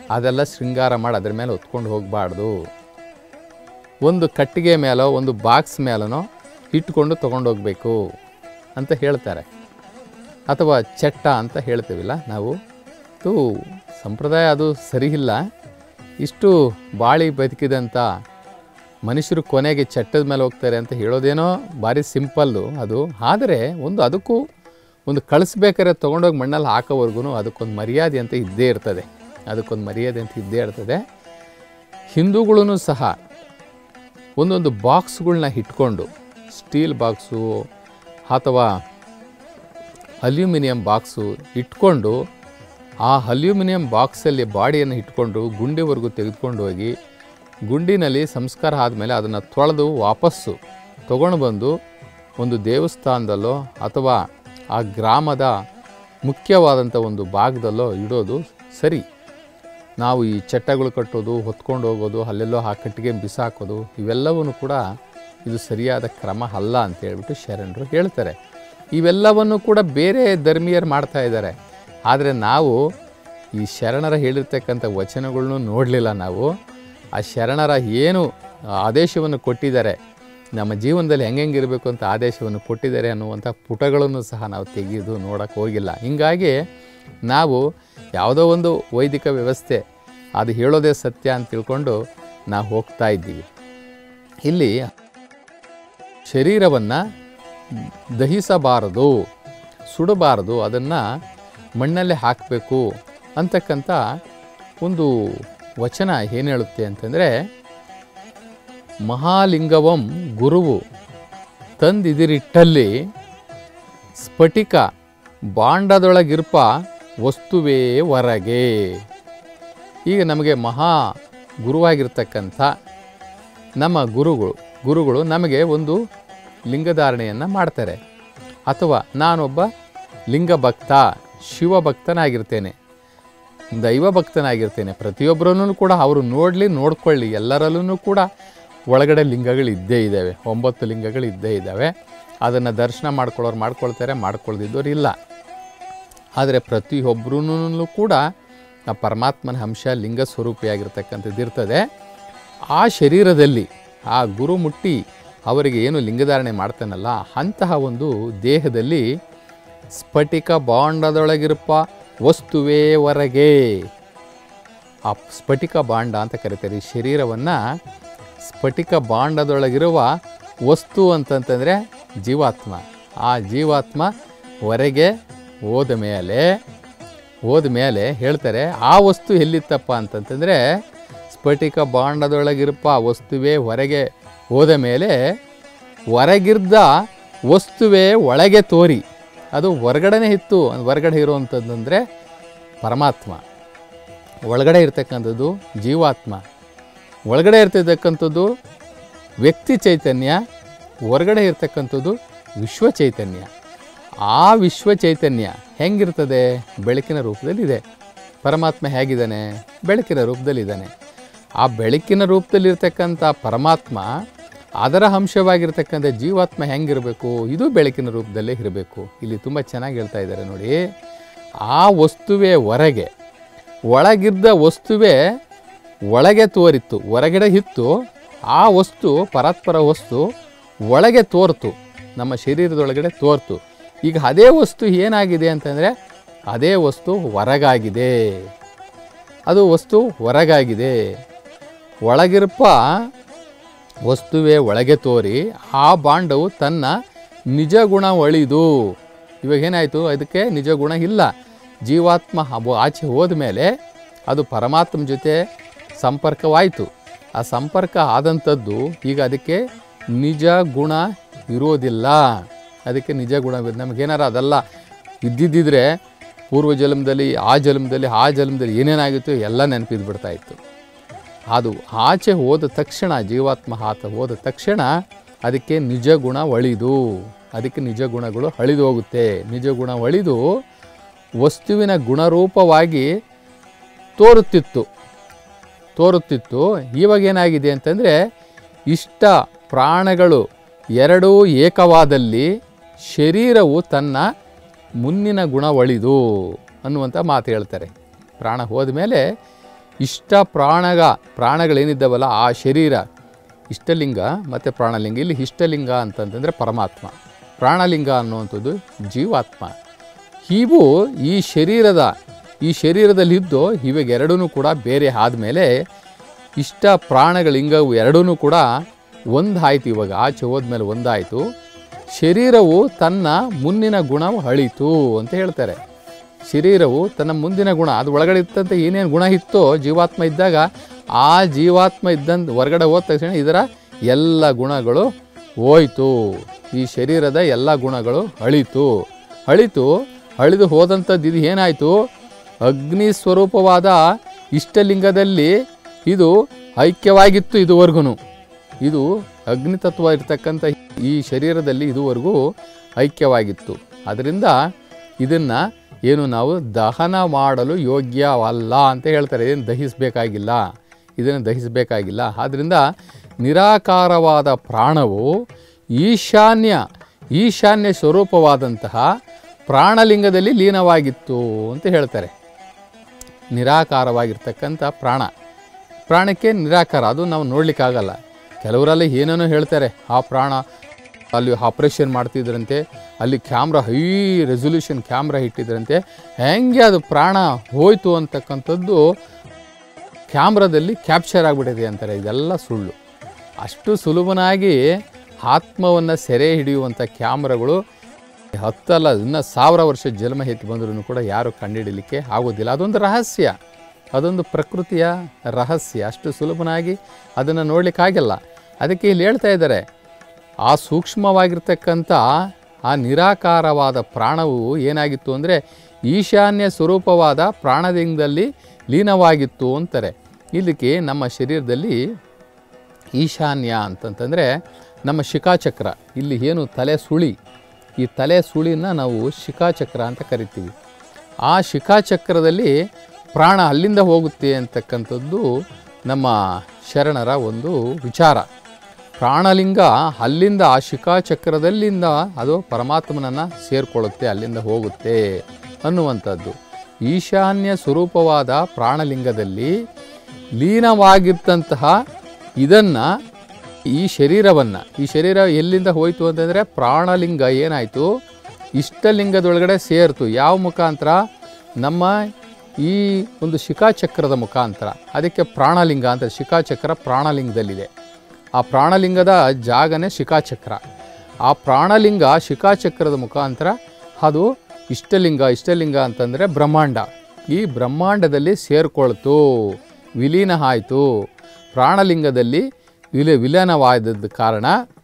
[SPEAKER 1] ಅದೆಲ್ಲ ಶೃಂಗಾರ ಮಾಡಿ ಅದ್ರ ಮೇಲೆ ಹೊತ್ಕೊಂಡು ಹೋಗಬಾರ್ದು ಒಂದು ಕಟ್ಟಿಗೆ ಮೇಲೋ ಒಂದು ಬಾಕ್ಸ್ ಮೇಲೋ ಇಟ್ಕೊಂಡು ತೊಗೊಂಡೋಗ್ಬೇಕು ಅಂತ ಹೇಳ್ತಾರೆ ಅಥವಾ ಚಟ್ಟ ಅಂತ ಹೇಳ್ತೀವಿಲ್ಲ ನಾವು ಇದು ಸಂಪ್ರದಾಯ ಅದು ಸರಿ ಇಲ್ಲ ಇಷ್ಟು ಬಾಳಿ ಬದುಕಿದಂಥ ಮನುಷ್ಯರು ಕೊನೆಗೆ ಚಟ್ಟದ ಮೇಲೆ ಹೋಗ್ತಾರೆ ಅಂತ ಹೇಳೋದೇನೋ ಭಾರಿ ಸಿಂಪಲ್ಲು ಅದು ಆದರೆ ಒಂದು ಅದಕ್ಕೂ ಒಂದು ಕಳಿಸ್ಬೇಕಾದ್ರೆ ತೊಗೊಂಡೋಗಿ ಮಣ್ಣಲ್ಲಿ ಹಾಕೋವರೆಗೂ ಅದಕ್ಕೊಂದು ಮರ್ಯಾದೆ ಅಂತ ಇದ್ದೇ ಇರ್ತದೆ ಅದಕ್ಕೊಂದು ಮರ್ಯಾದೆ ಅಂತ ಇದ್ದೇ ಇರ್ತದೆ ಹಿಂದೂಗಳೂ ಸಹ ಒಂದೊಂದು ಬಾಕ್ಸ್ಗಳ್ನ ಇಟ್ಕೊಂಡು ಸ್ಟೀಲ್ ಬಾಕ್ಸು ಅಥವಾ ಅಲ್ಯೂಮಿನಿಯಂ ಬಾಕ್ಸು ಇಟ್ಕೊಂಡು ಆ ಅಲ್ಯೂಮಿನಿಯಂ ಬಾಕ್ಸಲ್ಲಿ ಬಾಡಿಯನ್ನು ಇಟ್ಕೊಂಡು ಗುಂಡಿವರೆಗೂ ತೆಗೆದುಕೊಂಡು ಹೋಗಿ ಗುಂಡಿನಲ್ಲಿ ಸಂಸ್ಕಾರ ಆದಮೇಲೆ ಅದನ್ನು ತೊಳೆದು ವಾಪಸ್ಸು ತಗೊಂಡು ಬಂದು ಒಂದು ದೇವಸ್ಥಾನದಲ್ಲೋ ಅಥವಾ ಆ ಗ್ರಾಮದ ಮುಖ್ಯವಾದಂಥ ಒಂದು ಭಾಗದಲ್ಲೋ ಇಡೋದು ಸರಿ ನಾವು ಈ ಚಟ್ಟಗಳು ಕಟ್ಟೋದು ಹೊತ್ಕೊಂಡು ಹೋಗೋದು ಅಲ್ಲೆಲ್ಲೋ ಆ ಕಟ್ಟಿಗೆ ಬಿಸಾಕೋದು ಇವೆಲ್ಲವೂ ಕೂಡ ಇದು ಸರಿಯಾದ ಕ್ರಮ ಅಲ್ಲ ಅಂತ ಹೇಳ್ಬಿಟ್ಟು ಶರಣರು ಹೇಳ್ತಾರೆ ಇವೆಲ್ಲವನ್ನು ಕೂಡ ಬೇರೆ ಧರ್ಮೀಯರು ಮಾಡ್ತಾ ಇದ್ದಾರೆ ಆದರೆ ನಾವು ಈ ಶರಣರ ಹೇಳಿರ್ತಕ್ಕಂಥ ವಚನಗಳ್ನೂ ನೋಡಲಿಲ್ಲ ನಾವು ಆ ಶರಣರ ಏನು ಆದೇಶವನ್ನು ಕೊಟ್ಟಿದ್ದಾರೆ ನಮ್ಮ ಜೀವನದಲ್ಲಿ ಹೆಂಗೆಂಗಿರಬೇಕು ಅಂತ ಆದೇಶವನ್ನು ಕೊಟ್ಟಿದ್ದಾರೆ ಅನ್ನುವಂಥ ಪುಟಗಳನ್ನು ಸಹ ನಾವು ತೆಗೆದು ನೋಡೋಕ್ಕೆ ಹೋಗಿಲ್ಲ ಹೀಗಾಗಿ ನಾವು ಯಾವುದೋ ಒಂದು ವೈದಿಕ ವ್ಯವಸ್ಥೆ ಅದು ಹೇಳೋದೇ ಸತ್ಯ ಅಂತ ತಿಳ್ಕೊಂಡು ನಾವು ಹೋಗ್ತಾ ಇದ್ದೀವಿ ಇಲ್ಲಿ ಶರೀರವನ್ನು ದಹಿಸಬಾರದು ಸುಡಬಾರದು ಅದನ್ನು ಮಣ್ಣಲ್ಲೇ ಹಾಕಬೇಕು ಅಂತಕ್ಕಂಥ ಒಂದು ವಚನ ಏನು ಹೇಳುತ್ತೆ ಅಂತಂದರೆ ಮಹಾಲಿಂಗವಂ ಗುರುವು ತಂದಿದಿರಿಟ್ಟಲ್ಲಿ ಸ್ಫಟಿಕ ಬಾಂಡದೊಳಗಿರ್ಪ ವಸ್ತುವೇ ಹೊರಗೆ ಈಗ ನಮಗೆ ಮಹಾ ಗುರುವಾಗಿರ್ತಕ್ಕಂಥ ನಮ್ಮ ಗುರುಗಳು ಗುರುಗಳು ನಮಗೆ ಒಂದು ಲಿಂಗಧಾರಣೆಯನ್ನು ಮಾಡ್ತಾರೆ ಅಥವಾ ನಾನೊಬ್ಬ ಲಿಂಗ ಭಕ್ತ ಶಿವ ಭಕ್ತನಾಗಿರ್ತೇನೆ ದೈವ ಭಕ್ತನಾಗಿರ್ತೇನೆ ಪ್ರತಿಯೊಬ್ಬರನ್ನು ಕೂಡ ಅವರು ನೋಡಲಿ ನೋಡ್ಕೊಳ್ಳಿ ಎಲ್ಲರಲ್ಲೂ ಕೂಡ ಒಳಗಡೆ ಲಿಂಗಗಳು ಇದ್ದೇ ಇದ್ದಾವೆ ಒಂಬತ್ತು ಲಿಂಗಗಳು ಇದ್ದೇ ಇದ್ದಾವೆ ಅದನ್ನು ದರ್ಶನ ಮಾಡ್ಕೊಳ್ಳೋರು ಮಾಡ್ಕೊಳ್ತಾರೆ ಮಾಡ್ಕೊಳ್ದಿದ್ದವ್ರು ಇಲ್ಲ ಆದರೆ ಪ್ರತಿಯೊಬ್ಬರೂ ಕೂಡ ಆ ಪರಮಾತ್ಮನ ಅಂಶ ಲಿಂಗ ಸ್ವರೂಪಿಯಾಗಿರ್ತಕ್ಕಂಥದ್ದು ಇರ್ತದೆ ಆ ಶರೀರದಲ್ಲಿ ಆ ಗುರು ಮುಟ್ಟಿ ಅವರಿಗೆ ಏನು ಲಿಂಗಧಾರಣೆ ಮಾಡ್ತಾನಲ್ಲ ಅಂತಹ ಒಂದು ದೇಹದಲ್ಲಿ ಸ್ಫಟಿಕ ಬಾಂಡದೊಳಗಿರಪ್ಪ ವಸ್ತುವೇ ಹೊರಗೆ ಆ ಸ್ಫಟಿಕ ಬಾಂಡ ಅಂತ ಕರೀತಾರೆ ಈ ಶರೀರವನ್ನು ಸ್ಫಟಿಕ ಬಾಂಡದೊಳಗಿರುವ ವಸ್ತು ಅಂತಂತಂದರೆ ಜೀವಾತ್ಮ ಆ ಜೀವಾತ್ಮ ಹೊರಗೆ ಹೋದ ಮೇಲೆ ಹೋದ ಮೇಲೆ ಹೇಳ್ತಾರೆ ಆ ವಸ್ತು ಎಲ್ಲಿತ್ತಪ್ಪ ಅಂತಂತಂದರೆ ಸ್ಫಟಿಕ ಬಾಂಡದೊಳಗಿರಪ್ಪ ವಸ್ತುವೇ ಹೊರಗೆ ಹೋದ ಮೇಲೆ ಹೊರಗಿರ್ದ ವಸ್ತುವೇ ಒಳಗೆ ತೋರಿ ಅದು ಹೊರಗಡೆನೇ ಇತ್ತು ಹೊರಗಡೆ ಇರುವಂಥದ್ದಂದರೆ ಪರಮಾತ್ಮ ಒಳಗಡೆ ಇರ್ತಕ್ಕಂಥದ್ದು ಜೀವಾತ್ಮ ಒಳಗಡೆ ಇರ್ತಕ್ಕಂಥದ್ದು ವ್ಯಕ್ತಿ ಚೈತನ್ಯ ಹೊರಗಡೆ ಇರ್ತಕ್ಕಂಥದ್ದು ವಿಶ್ವ ಚೈತನ್ಯ ಆ ವಿಶ್ವ ಚೈತನ್ಯ ಹೆಂಗಿರ್ತದೆ ಬೆಳಕಿನ ರೂಪದಲ್ಲಿದೆ ಪರಮಾತ್ಮ ಹೇಗಿದ್ದಾನೆ ಬೆಳಕಿನ ರೂಪದಲ್ಲಿದ್ದಾನೆ ಆ ಬೆಳಕಿನ ರೂಪದಲ್ಲಿರ್ತಕ್ಕಂಥ ಪರಮಾತ್ಮ ಅದರ ಅಂಶವಾಗಿರ್ತಕ್ಕಂಥ ಜೀವಾತ್ಮ ಹೆಂಗಿರಬೇಕು ಇದು ಬೆಳಕಿನ ರೂಪದಲ್ಲೇ ಇರಬೇಕು ಇಲ್ಲಿ ತುಂಬ ಚೆನ್ನಾಗಿ ಹೇಳ್ತಾ ಇದ್ದಾರೆ ನೋಡಿ ಆ ವಸ್ತುವೇ ಹೊರಗೆ ಒಳಗಿದ್ದ ವಸ್ತುವೇ ಒಳಗೆ ತೋರಿತ್ತು ಹೊರಗಡೆ ಇತ್ತು ಆ ವಸ್ತು ಪರಸ್ಪರ ವಸ್ತು ಒಳಗೆ ತೋರ್ತು ನಮ್ಮ ಶರೀರದೊಳಗಡೆ ತೋರ್ತು ಈಗ ಅದೇ ವಸ್ತು ಏನಾಗಿದೆ ಅಂತಂದರೆ ಅದೇ ವಸ್ತು ಹೊರಗಾಗಿದೆ ಅದು ವಸ್ತು ಹೊರಗಾಗಿದೆ ಒಳಗಿರಪ್ಪ ವಸ್ತುವೇ ಒಳಗೆ ತೋರಿ ಆ ಬಾಂಡವು ತನ್ನ ನಿಜ ಗುಣ ಒಳಿದು ಇವಾಗ ಏನಾಯಿತು ಅದಕ್ಕೆ ನಿಜ ಗುಣ ಇಲ್ಲ ಜೀವಾತ್ಮ ಅಬ್- ಆಚೆ ಹೋದ ಮೇಲೆ ಅದು ಪರಮಾತ್ಮನ ಜೊತೆ ಸಂಪರ್ಕವಾಯಿತು ಆ ಸಂಪರ್ಕ ಆದಂಥದ್ದು ಈಗ ಅದಕ್ಕೆ ನಿಜ ಗುಣ ಇರೋದಿಲ್ಲ ಅದಕ್ಕೆ ನಿಜ ಗುಣ ನಮಗೇನಾರ ಅದೆಲ್ಲ ಇದ್ದಿದ್ದಿದ್ರೆ ಪೂರ್ವ ಜನ್ಮದಲ್ಲಿ ಆ ಜನ್ಮದಲ್ಲಿ ಆ ಜನ್ಮದಲ್ಲಿ ಏನೇನಾಗಿತ್ತು ಎಲ್ಲ ನೆನಪಿದ್ದು ಬಿಡ್ತಾ ಇತ್ತು ಅದು ಆಚೆ ಹೋದ ತಕ್ಷಣ ಜೀವಾತ್ಮ ಆತ ಹೋದ ತಕ್ಷಣ ಅದಕ್ಕೆ ನಿಜ ಗುಣ ಒಳಿದು ಅದಕ್ಕೆ ನಿಜ ಗುಣಗಳು ಅಳಿದು ಹೋಗುತ್ತೆ ನಿಜ ಗುಣ ಒಳಿದು ವಸ್ತುವಿನ ಗುಣರೂಪವಾಗಿ ತೋರುತ್ತಿತ್ತು ತೋರುತ್ತಿತ್ತು ಇವಾಗ ಏನಾಗಿದೆ ಅಂತಂದರೆ ಇಷ್ಟ ಪ್ರಾಣಗಳು ಎರಡೂ ಏಕವಾದಲ್ಲಿ ಶರೀರವು ತನ್ನ ಮುನ್ನಿನ ಗುಣ ಒಳಿದು ಅನ್ನುವಂಥ ಮಾತು ಹೇಳ್ತಾರೆ ಪ್ರಾಣ ಹೋದ ಮೇಲೆ ಇಷ್ಟ ಪ್ರಾಣಗ ಪ್ರಾಣಗಳೇನಿದ್ದಾವಲ್ಲ ಆ ಶರೀರ ಇಷ್ಟಲಿಂಗ ಮತ್ತು ಪ್ರಾಣಲಿಂಗ ಇಲ್ಲಿ ಇಷ್ಟಲಿಂಗ ಅಂತಂತಂದರೆ ಪರಮಾತ್ಮ ಪ್ರಾಣಲಿಂಗ ಅನ್ನುವಂಥದ್ದು ಜೀವಾತ್ಮ ಇವು ಈ ಶರೀರದ ಈ ಶರೀರದಲ್ಲಿದ್ದು ಇವಾಗೆರಡೂ ಕೂಡ ಬೇರೆ ಆದಮೇಲೆ ಇಷ್ಟ ಪ್ರಾಣಗಳಿಂಗವು ಎರಡೂ ಕೂಡ ಒಂದಾಯಿತು ಇವಾಗ ಆಚೆ ಹೋದ್ಮೇಲೆ ಒಂದಾಯಿತು ಶರೀರವು ತನ್ನ ಮುಂದಿನ ಗುಣ ಅಳಿತು ಅಂತ ಹೇಳ್ತಾರೆ ಶರೀರವು ತನ್ನ ಮುಂದಿನ ಗುಣ ಅದು ಒಳಗಡೆ ಇತ್ತಂತ ಏನೇನು ಗುಣ ಇತ್ತೋ ಜೀವಾತ್ಮ ಇದ್ದಾಗ ಆ ಜೀವಾತ್ಮ ಇದ್ದಂತ ಹೊರಗಡೆ ಹೋದ ತಕ್ಷಣ ಇದರ ಎಲ್ಲ ಗುಣಗಳು ಹೋಯ್ತು ಈ ಶರೀರದ ಎಲ್ಲ ಗುಣಗಳು ಅಳಿತು ಅಳಿತು ಅಳಿದು ಹೋದಂಥದ್ದು ಇದು ಏನಾಯಿತು ಅಗ್ನಿ ಸ್ವರೂಪವಾದ ಇಷ್ಟಲಿಂಗದಲ್ಲಿ ಇದು ಐಕ್ಯವಾಗಿತ್ತು ಇದುವರೆಗೂ ಇದು ಅಗ್ನಿತತ್ವ ಇರ್ತಕ್ಕಂಥ ಈ ಶರೀರದಲ್ಲಿ ಇದುವರೆಗೂ ಐಕ್ಯವಾಗಿತ್ತು ಅದರಿಂದ ಇದನ್ನು ಏನು ನಾವು ದಹನ ಮಾಡಲು ಯೋಗ್ಯವಲ್ಲ ಅಂತ ಹೇಳ್ತಾರೆ ಏನು ದಹಿಸಬೇಕಾಗಿಲ್ಲ ಇದನ್ನು ದಹಿಸಬೇಕಾಗಿಲ್ಲ ಆದ್ದರಿಂದ ನಿರಾಕಾರವಾದ ಪ್ರಾಣವು ಈಶಾನ್ಯ ಈಶಾನ್ಯ ಸ್ವರೂಪವಾದಂತಹ ಪ್ರಾಣಲಿಂಗದಲ್ಲಿ ಲೀನವಾಗಿತ್ತು ಅಂತ ಹೇಳ್ತಾರೆ ನಿರಾಕಾರವಾಗಿರ್ತಕ್ಕಂಥ ಪ್ರಾಣ ಪ್ರಾಣಕ್ಕೆ ನಿರಾಕಾರ ಅದು ನಾವು ನೋಡಲಿಕ್ಕಾಗಲ್ಲ ಕೆಲವರೆಲ್ಲ ಏನೇನೋ ಹೇಳ್ತಾರೆ ಆ ಪ್ರಾಣ ಅಲ್ಲಿ ಆಪ್ರೇಷನ್ ಮಾಡ್ತಿದ್ರಂತೆ ಅಲ್ಲಿ ಕ್ಯಾಮ್ರಾ ಹೈ ರೆಸೊಲ್ಯೂಷನ್ ಕ್ಯಾಮ್ರಾ ಇಟ್ಟಿದ್ರಂತೆ ಹೆಂಗೆ ಅದು ಪ್ರಾಣ ಹೋಯ್ತು ಅಂತಕ್ಕಂಥದ್ದು ಕ್ಯಾಮ್ರಾದಲ್ಲಿ ಕ್ಯಾಪ್ಚರ್ ಆಗಿಬಿಟ್ಟಿದೆ ಅಂತಾರೆ ಇದೆಲ್ಲ ಸುಳ್ಳು ಅಷ್ಟು ಸುಲಭನಾಗಿ ಆತ್ಮವನ್ನು ಸೆರೆ ಹಿಡಿಯುವಂಥ ಕ್ಯಾಮ್ರಾಗಳು ಹತ್ತಲ್ಲ ಇನ್ನು ಸಾವಿರ ವರ್ಷ ಜನ್ಮ ಎತ್ತಿ ಬಂದರೂ ಕೂಡ ಯಾರು ಕಂಡುಹಿಡಲಿಕ್ಕೆ ಆಗೋದಿಲ್ಲ ಅದೊಂದು ರಹಸ್ಯ ಅದೊಂದು ಪ್ರಕೃತಿಯ ರಹಸ್ಯ ಅಷ್ಟು ಸುಲಭನಾಗಿ ಅದನ್ನು ನೋಡಲಿಕ್ಕಾಗಲ್ಲ ಅದಕ್ಕೆ ಇಲ್ಲಿ ಹೇಳ್ತಾ ಇದ್ದಾರೆ ಆ ಸೂಕ್ಷ್ಮವಾಗಿರ್ತಕ್ಕಂಥ ಆ ನಿರಾಕಾರವಾದ ಪ್ರಾಣವು ಏನಾಗಿತ್ತು ಅಂದರೆ ಈಶಾನ್ಯ ಸ್ವರೂಪವಾದ ಪ್ರಾಣಲಿಂಗದಲ್ಲಿ ಲೀನವಾಗಿತ್ತು ಅಂತಾರೆ ಇದಕ್ಕೆ ನಮ್ಮ ಶರೀರದಲ್ಲಿ ಈಶಾನ್ಯ ಅಂತಂತಂದರೆ ನಮ್ಮ ಶಿಖಾಚಕ್ರ ಇಲ್ಲಿ ಏನು ತಲೆ ಸುಳಿ ಈ ತಲೆ ಸುಳಿನ ನಾವು ಶಿಖಾಚಕ್ರ ಅಂತ ಕರಿತೀವಿ ಆ ಶಿಖಾಚಕ್ರದಲ್ಲಿ ಪ್ರಾಣ ಅಲ್ಲಿಂದ ಹೋಗುತ್ತೆ ಅಂತಕ್ಕಂಥದ್ದು ನಮ್ಮ ಶರಣರ ಒಂದು ವಿಚಾರ ಪ್ರಾಣಲಿಂಗ ಅಲ್ಲಿಂದ ಆ ಶಿಖಾಚಕ್ರದಲ್ಲಿಂದ ಅದು ಪರಮಾತ್ಮನನ್ನು ಸೇರಿಕೊಳ್ಳುತ್ತೆ ಅಲ್ಲಿಂದ ಹೋಗುತ್ತೆ ಅನ್ನುವಂಥದ್ದು ಈಶಾನ್ಯ ಸ್ವರೂಪವಾದ ಪ್ರಾಣಲಿಂಗದಲ್ಲಿ ಲೀನವಾಗಿರ್ತಂತಹ ಇದನ್ನು ಈ ಶರೀರವನ್ನು ಈ ಶರೀರ ಎಲ್ಲಿಂದ ಹೋಯಿತು ಅಂತಂದರೆ ಪ್ರಾಣಲಿಂಗ ಏನಾಯಿತು ಇಷ್ಟಲಿಂಗದೊಳಗಡೆ ಸೇರ್ತು ಯಾವ ಮುಖಾಂತರ ನಮ್ಮ ಈ ಒಂದು ಶಿಖಾಚಕ್ರದ ಮುಖಾಂತರ ಅದಕ್ಕೆ ಪ್ರಾಣಲಿಂಗ ಅಂತ ಶಿಖಾಚಕ್ರ ಪ್ರಾಣಲಿಂಗದಲ್ಲಿದೆ ಆ ಪ್ರಾಣಲಿಂಗದ ಜಾಗನೇ ಶಿಖಾಚಕ್ರ ಆ ಪ್ರಾಣಲಿಂಗ ಶಿಖಾಚಕ್ರದ ಮುಖಾಂತರ ಅದು ಇಷ್ಟಲಿಂಗ ಇಷ್ಟಲಿಂಗ ಅಂತಂದರೆ ಬ್ರಹ್ಮಾಂಡ ಈ ಬ್ರಹ್ಮಾಂಡದಲ್ಲಿ ಸೇರ್ಕೊಳ್ತು ವಿಲೀನ ಆಯಿತು ಪ್ರಾಣಲಿಂಗದಲ್ಲಿ ವಿಲ ವಿಲೀನವಾದದ ಕಾರಣ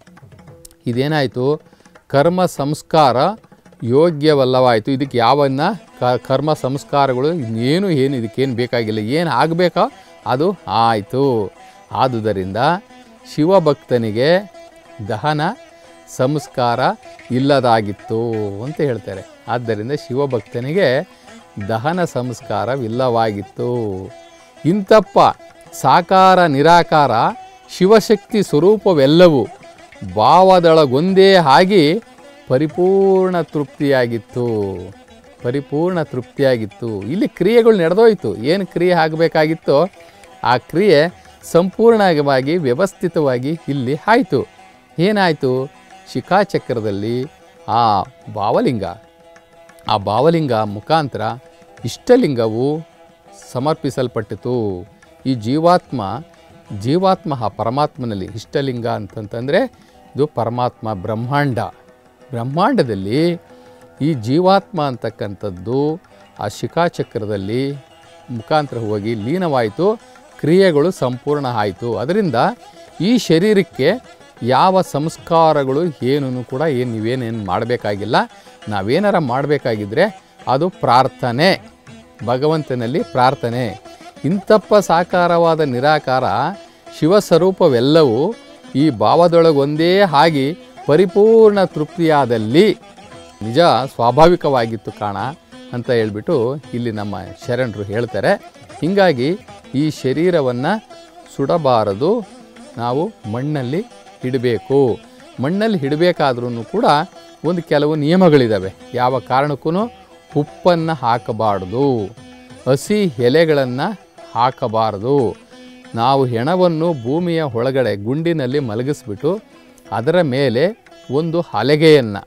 [SPEAKER 1] ಇದೇನಾಯಿತು ಕರ್ಮ ಸಂಸ್ಕಾರ ಯೋಗ್ಯವಲ್ಲವಾಯಿತು ಇದಕ್ಕೆ ಯಾವನ್ನ ಕ ಕರ್ಮ ಸಂಸ್ಕಾರಗಳು ಇನ್ನೇನು ಏನು ಇದಕ್ಕೇನು ಬೇಕಾಗಿಲ್ಲ ಏನು ಆಗಬೇಕೋ ಅದು ಆಯಿತು ಆದುದರಿಂದ ಶಿವಭಕ್ತನಿಗೆ ದಹನ ಸಂಸ್ಕಾರ ಇಲ್ಲದಾಗಿತ್ತು ಅಂತ ಹೇಳ್ತಾರೆ ಆದ್ದರಿಂದ ಶಿವಭಕ್ತನಿಗೆ ದಹನ ಸಂಸ್ಕಾರವಿಲ್ಲವಾಗಿತ್ತು ಇಂತಪ್ಪ ಸಾಕಾರ ನಿರಾಕಾರ ಶಿವಶಕ್ತಿ ಸ್ವರೂಪವೆಲ್ಲವೂ ಭಾವದೊಳಗೊಂದೇ ಆಗಿ ಪರಿಪೂರ್ಣ ತೃಪ್ತಿಯಾಗಿತ್ತು ಪರಿಪೂರ್ಣ ತೃಪ್ತಿಯಾಗಿತ್ತು ಇಲ್ಲಿ ಕ್ರಿಯೆಗಳು ನಡೆದೋಯ್ತು ಏನು ಕ್ರಿಯೆ ಆಗಬೇಕಾಗಿತ್ತೋ ಆ ಕ್ರಿಯೆ ಸಂಪೂರ್ಣವಾಗಿ ವ್ಯವಸ್ಥಿತವಾಗಿ ಇಲ್ಲಿ ಆಯಿತು ಏನಾಯಿತು ಶಿಖಾಚಕ್ರದಲ್ಲಿ ಆ ಭಾವಲಿಂಗ ಆ ಭಾವಲಿಂಗ ಮುಖಾಂತರ ಇಷ್ಟಲಿಂಗವು ಸಮರ್ಪಿಸಲ್ಪಟ್ಟಿತು ಈ ಜೀವಾತ್ಮ ಜೀವಾತ್ಮ ಆ ಪರಮಾತ್ಮನಲ್ಲಿ ಇಷ್ಟಲಿಂಗ ಅಂತಂತಂದರೆ ಇದು ಪರಮಾತ್ಮ ಬ್ರಹ್ಮಾಂಡ ಬ್ರಹ್ಮಾಂಡದಲ್ಲಿ ಈ ಜೀವಾತ್ಮ ಅಂತಕ್ಕಂಥದ್ದು ಆ ಶಿಖಾಚಕ್ರದಲ್ಲಿ ಮುಖಾಂತರ ಹೋಗಿ ಲೀನವಾಯಿತು ಕ್ರಿಯೆಗಳು ಸಂಪೂರ್ಣ ಆಯಿತು ಅದರಿಂದ ಈ ಶರೀರಕ್ಕೆ ಯಾವ ಸಂಸ್ಕಾರಗಳು ಏನೂ ಕೂಡ ಏನು ನೀವೇನೇನು ಮಾಡಬೇಕಾಗಿಲ್ಲ ನಾವೇನಾರ ಮಾಡಬೇಕಾಗಿದ್ರೆ ಅದು ಪ್ರಾರ್ಥನೆ ಭಗವಂತನಲ್ಲಿ ಪ್ರಾರ್ಥನೆ ಇಂತಪ್ಪ ಸಾಕಾರವಾದ ನಿರಾಕಾರ ಶಿವಸ್ವರೂಪವೆಲ್ಲವೂ ಈ ಭಾವದೊಳಗೊಂದೇ ಆಗಿ ಪರಿಪೂರ್ಣ ತೃಪ್ತಿಯಾದಲ್ಲಿ ನಿಜ ಸ್ವಾಭಾವಿಕವಾಗಿತ್ತು ಕಾಣ ಅಂತ ಹೇಳ್ಬಿಟ್ಟು ಇಲ್ಲಿ ನಮ್ಮ ಶರಣರು ಹೇಳ್ತಾರೆ ಹೀಗಾಗಿ ಈ ಶರೀರವನ್ನು ಸುಡಬಾರದು ನಾವು ಮಣ್ಣಲ್ಲಿ ಇಡಬೇಕು ಮಣ್ಣಲ್ಲಿ ಇಡಬೇಕಾದ್ರೂ ಕೂಡ ಒಂದು ಕೆಲವು ನಿಯಮಗಳಿದ್ದಾವೆ ಯಾವ ಕಾರಣಕ್ಕೂ ಉಪ್ಪನ್ನು ಹಾಕಬಾರ್ದು ಹಸಿ ಎಲೆಗಳನ್ನು ಹಾಕಬಾರದು ನಾವು ಹೆಣವನ್ನು ಭೂಮಿಯ ಒಳಗಡೆ ಗುಂಡಿನಲ್ಲಿ ಮಲಗಿಸ್ಬಿಟ್ಟು ಅದರ ಮೇಲೆ ಒಂದು ಹಲಗೆಯನ್ನು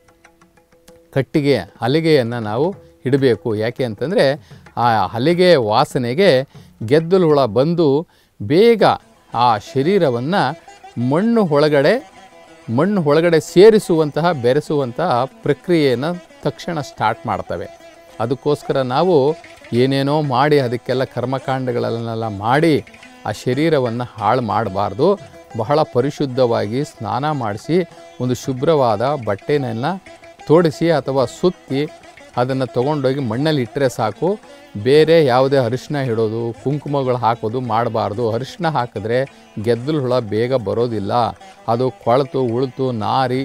[SPEAKER 1] ಕಟ್ಟಿಗೆ ಹಲಿಗೆಯನ್ನು ನಾವು ಇಡಬೇಕು ಯಾಕೆ ಅಂತಂದರೆ ಆ ಹಲಿಗೆ ವಾಸನೆಗೆ ಗೆದ್ದಲು ಹುಳ ಬಂದು ಬೇಗ ಆ ಶರೀರವನ್ನು ಮಣ್ಣು ಒಳಗಡೆ ಮಣ್ಣು ಒಳಗಡೆ ಸೇರಿಸುವಂತಹ ಬೆರೆಸುವಂತಹ ಪ್ರಕ್ರಿಯೆಯನ್ನು ತಕ್ಷಣ ಸ್ಟಾರ್ಟ್ ಮಾಡ್ತವೆ ಅದಕ್ಕೋಸ್ಕರ ನಾವು ಏನೇನೋ ಮಾಡಿ ಅದಕ್ಕೆಲ್ಲ ಕರ್ಮಕಾಂಡಗಳನ್ನೆಲ್ಲ ಮಾಡಿ ಆ ಶರೀರವನ್ನು ಹಾಳು ಮಾಡಬಾರ್ದು ಬಹಳ ಪರಿಶುದ್ಧವಾಗಿ ಸ್ನಾನ ಮಾಡಿಸಿ ಒಂದು ಶುಭ್ರವಾದ ಬಟ್ಟೆನೆಲ್ಲ ತೋಡಿಸಿ ಅಥವಾ ಸುತ್ತಿ ಅದನ್ನು ತೊಗೊಂಡೋಗಿ ಮಣ್ಣಲ್ಲಿ ಇಟ್ಟರೆ ಸಾಕು ಬೇರೆ ಯಾವುದೇ ಅರಿಶಿನ ಇಡೋದು ಕುಂಕುಮಗಳು ಹಾಕೋದು ಮಾಡಬಾರ್ದು ಅರಿಶಿನ ಹಾಕಿದ್ರೆ ಗೆದ್ದಲು ಹುಳ ಬೇಗ ಬರೋದಿಲ್ಲ ಅದು ಕೊಳೆತು ಉಳಿತು ನಾರಿ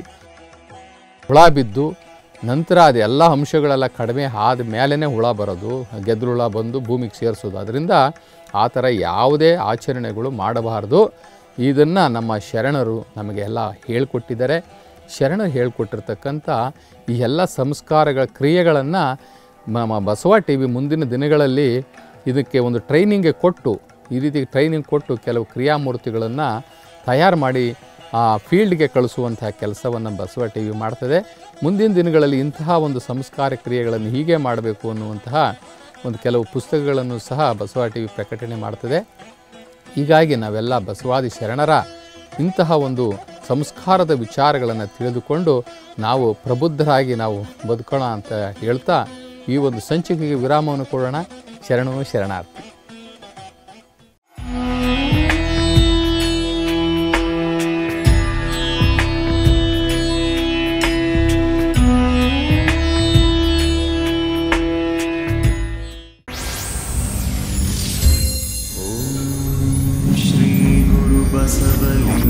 [SPEAKER 1] ಹುಳ ಬಿದ್ದು ನಂತರ ಅದೆಲ್ಲ ಅಂಶಗಳೆಲ್ಲ ಕಡಿಮೆ ಆದ ಮೇಲೇ ಹುಳ ಬರೋದು ಗೆದ್ದಲು ಹುಳ ಬಂದು ಭೂಮಿಗೆ ಸೇರಿಸೋದು ಅದರಿಂದ ಆ ಥರ ಯಾವುದೇ ಆಚರಣೆಗಳು ಮಾಡಬಾರ್ದು ಇದನ್ನು ನಮ್ಮ ಶರಣರು ನಮಗೆಲ್ಲ ಹೇಳ್ಕೊಟ್ಟಿದ್ದಾರೆ ಶರಣರು ಹೇಳ್ಕೊಟ್ಟಿರ್ತಕ್ಕಂಥ ಈ ಎಲ್ಲ ಸಂಸ್ಕಾರಗಳ ಕ್ರಿಯೆಗಳನ್ನು ನಮ್ಮ ಬಸವ ಟಿ ವಿ ಮುಂದಿನ ದಿನಗಳಲ್ಲಿ ಇದಕ್ಕೆ ಒಂದು ಟ್ರೈನಿಂಗ್ಗೆ ಕೊಟ್ಟು ಈ ರೀತಿ ಟ್ರೈನಿಂಗ್ ಕೊಟ್ಟು ಕೆಲವು ಕ್ರಿಯಾಮೂರ್ತಿಗಳನ್ನು ತಯಾರು ಮಾಡಿ ಆ ಫೀಲ್ಡ್ಗೆ ಕಳಿಸುವಂತಹ ಕೆಲಸವನ್ನು ಬಸವ ಟಿ ವಿ ಮಾಡ್ತದೆ ಮುಂದಿನ ದಿನಗಳಲ್ಲಿ ಇಂತಹ ಒಂದು ಸಂಸ್ಕಾರ ಕ್ರಿಯೆಗಳನ್ನು ಹೀಗೆ ಮಾಡಬೇಕು ಅನ್ನುವಂತಹ ಒಂದು ಕೆಲವು ಪುಸ್ತಕಗಳನ್ನು ಸಹ ಬಸವ ಟಿ ವಿ ಪ್ರಕಟಣೆ ಮಾಡ್ತದೆ ಹೀಗಾಗಿ ನಾವೆಲ್ಲ ಬಸವಾದಿ ಶರಣರ ಇಂತಹ ಒಂದು ಸಂಸ್ಕಾರದ ವಿಚಾರಗಳನ್ನು ತಿಳಿದುಕೊಂಡು ನಾವು ಪ್ರಬುದ್ಧರಾಗಿ ನಾವು ಬದುಕೋಣ ಅಂತ ಹೇಳ್ತಾ ಈ ಒಂದು ಸಂಚಿಕೆಗೆ ವಿರಾಮವನ್ನು ಕೊಡೋಣ ಶರಣು ಶರಣಾರ್ಥಿ
[SPEAKER 2] श्रीगुरुबसवलिं